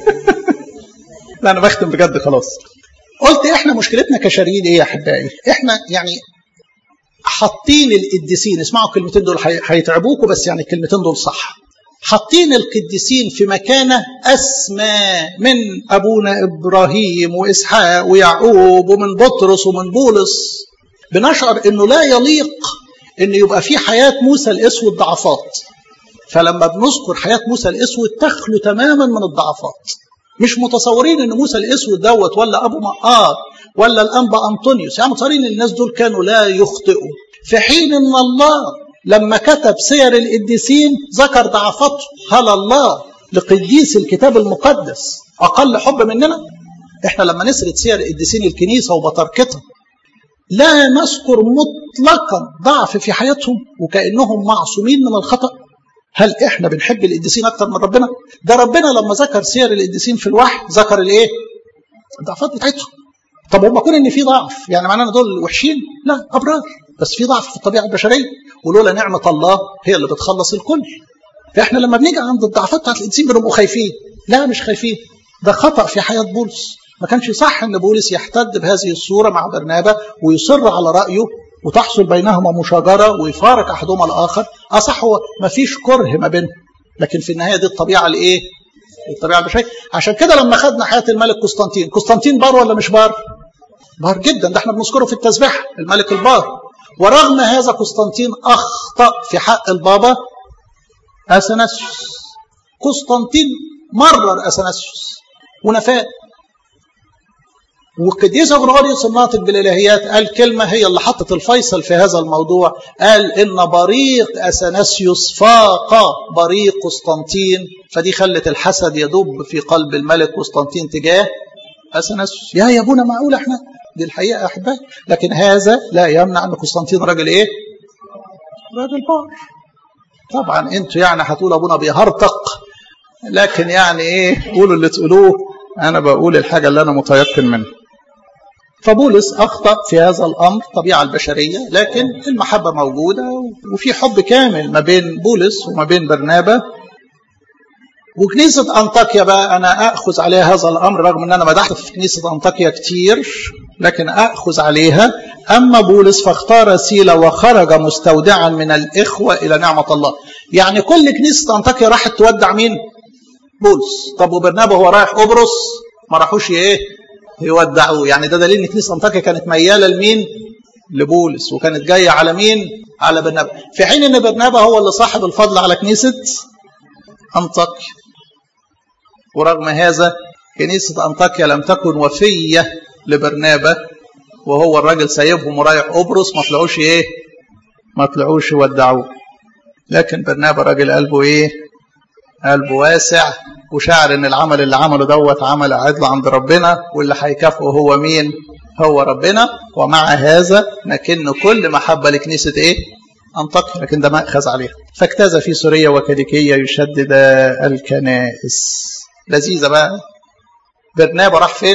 لا انا بختم بجد خلاص قلت احنا مشكلتنا كشريد ايه يا احبائي احنا يعني حاطين القديسين اسمعوا الكلمتين دول هيتعبوكوا بس يعني الكلمتين دول صح حاطين القديسين في مكانه اسمى من ابونا ابراهيم واسحاق ويعقوب ومن بطرس ومن بولس بنشعر انه لا يليق ان يبقى في حياه موسى الاسود ضعفات فلما بنذكر حياه موسى الاسود تخلو تماما من الضعفات مش متصورين ان موسى الاسود دوت ولا ابو مقار ولا الانبا انطونيوس يعني متصورين الناس دول كانوا لا يخطئوا في حين ان الله لما كتب سير القديسين ذكر ضعفاته هل الله لقديس الكتاب المقدس اقل حب مننا احنا لما نسرد سير قديسين الكنيسه وبطركتها لا نذكر مطلقا ضعف في حياتهم وكأنهم معصومين من الخطأ هل احنا بنحب القديسين اكتر من ربنا ده ربنا لما ذكر سير القديسين في الوحي ذكر الايه الضعفات بتاعتهم طب هم كون ان في ضعف يعني معنانا دول وحشين لا ابرار بس في ضعف في الطبيعه البشريه ولولا نعمه الله هي اللي بتخلص الكل فاحنا لما بنيجي عند الضعفات بتاعت القديسين بنبقوا خايفين لا مش خايفين ده خطا في حياه بولس ما كانش صح ان بولس يحتد بهذه الصوره مع برنابا ويصر على رايه وتحصل بينهما مشاجره ويفارق احدهما الاخر اصح هو ما فيش كره ما بينهم لكن في النهايه دي الطبيعه الايه الطبيعه البشريه عشان كده لما خدنا حياه الملك قسطنطين قسطنطين بار ولا مش بار بار جدا ده احنا بنذكره في التسبيح الملك البار ورغم هذا قسطنطين اخطا في حق البابا اثناسيوس قسطنطين مرر اثناسيوس ونفاه وقديس غرغوريوس الناطق بالالهيات قال كلمه هي اللي حطت الفيصل في هذا الموضوع قال ان بريق اثناسيوس فاق بريق قسطنطين فدي خلت الحسد يدب في قلب الملك قسطنطين تجاه اثناسيوس يا يا ابونا معقول احنا دي الحقيقه احبائي لكن هذا لا يمنع ان قسطنطين راجل ايه؟ راجل بار طبعا انتوا يعني هتقولوا ابونا بيهرطق لكن يعني ايه قولوا اللي تقولوه انا بقول الحاجه اللي انا متيقن منها فبولس اخطا في هذا الامر الطبيعه البشريه لكن المحبه موجوده وفي حب كامل ما بين بولس وما بين برنابا وكنيسه انطاكيا بقى انا اخذ عليها هذا الامر رغم ان انا مدحت في كنيسه انطاكيا كتير لكن اخذ عليها اما بولس فاختار سيلا وخرج مستودعا من الاخوه الى نعمه الله يعني كل كنيسه انطاكيا راحت تودع مين بولس طب وبرنابا هو رايح قبرص ما راحوش ايه يودعوه يعني ده دليل ان كنيسه انطاكيا كانت مياله لمين لبولس وكانت جايه على مين على برنابا في حين ان برنابا هو اللي صاحب الفضل على كنيسه انطاكيا ورغم هذا كنيسه انطاكيا لم تكن وفيه لبرنابا وهو الراجل سايبهم ورايح قبرص ما طلعوش ايه ما طلعوش يودعوه لكن برنابا راجل قلبه ايه قلبه واسع وشعر ان العمل اللي عمله دوت عمل عدل عند ربنا واللي هيكافئه هو مين هو ربنا ومع هذا نكن كل محبه لكنيسه ايه انطاكيا لكن ده ماخذ عليها فاجتاز في سوريا وكليكيه يشدد الكنائس لذيذه بقى برنابا راح فين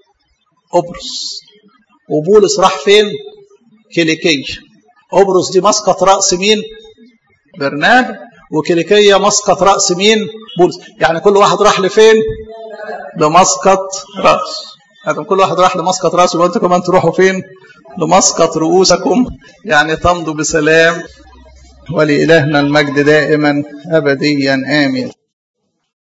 قبرص وبولس راح فين كيليكيه قبرص دي مسقط راس مين برنابا وكيليكية مسقط رأس مين بولس يعني كل واحد راح لفين لمسقط رأس هذا كل واحد راح لمسقط رأسه وانتم كمان تروحوا فين لمسقط رؤوسكم يعني تمضوا بسلام ولإلهنا المجد دائما أبديا آمين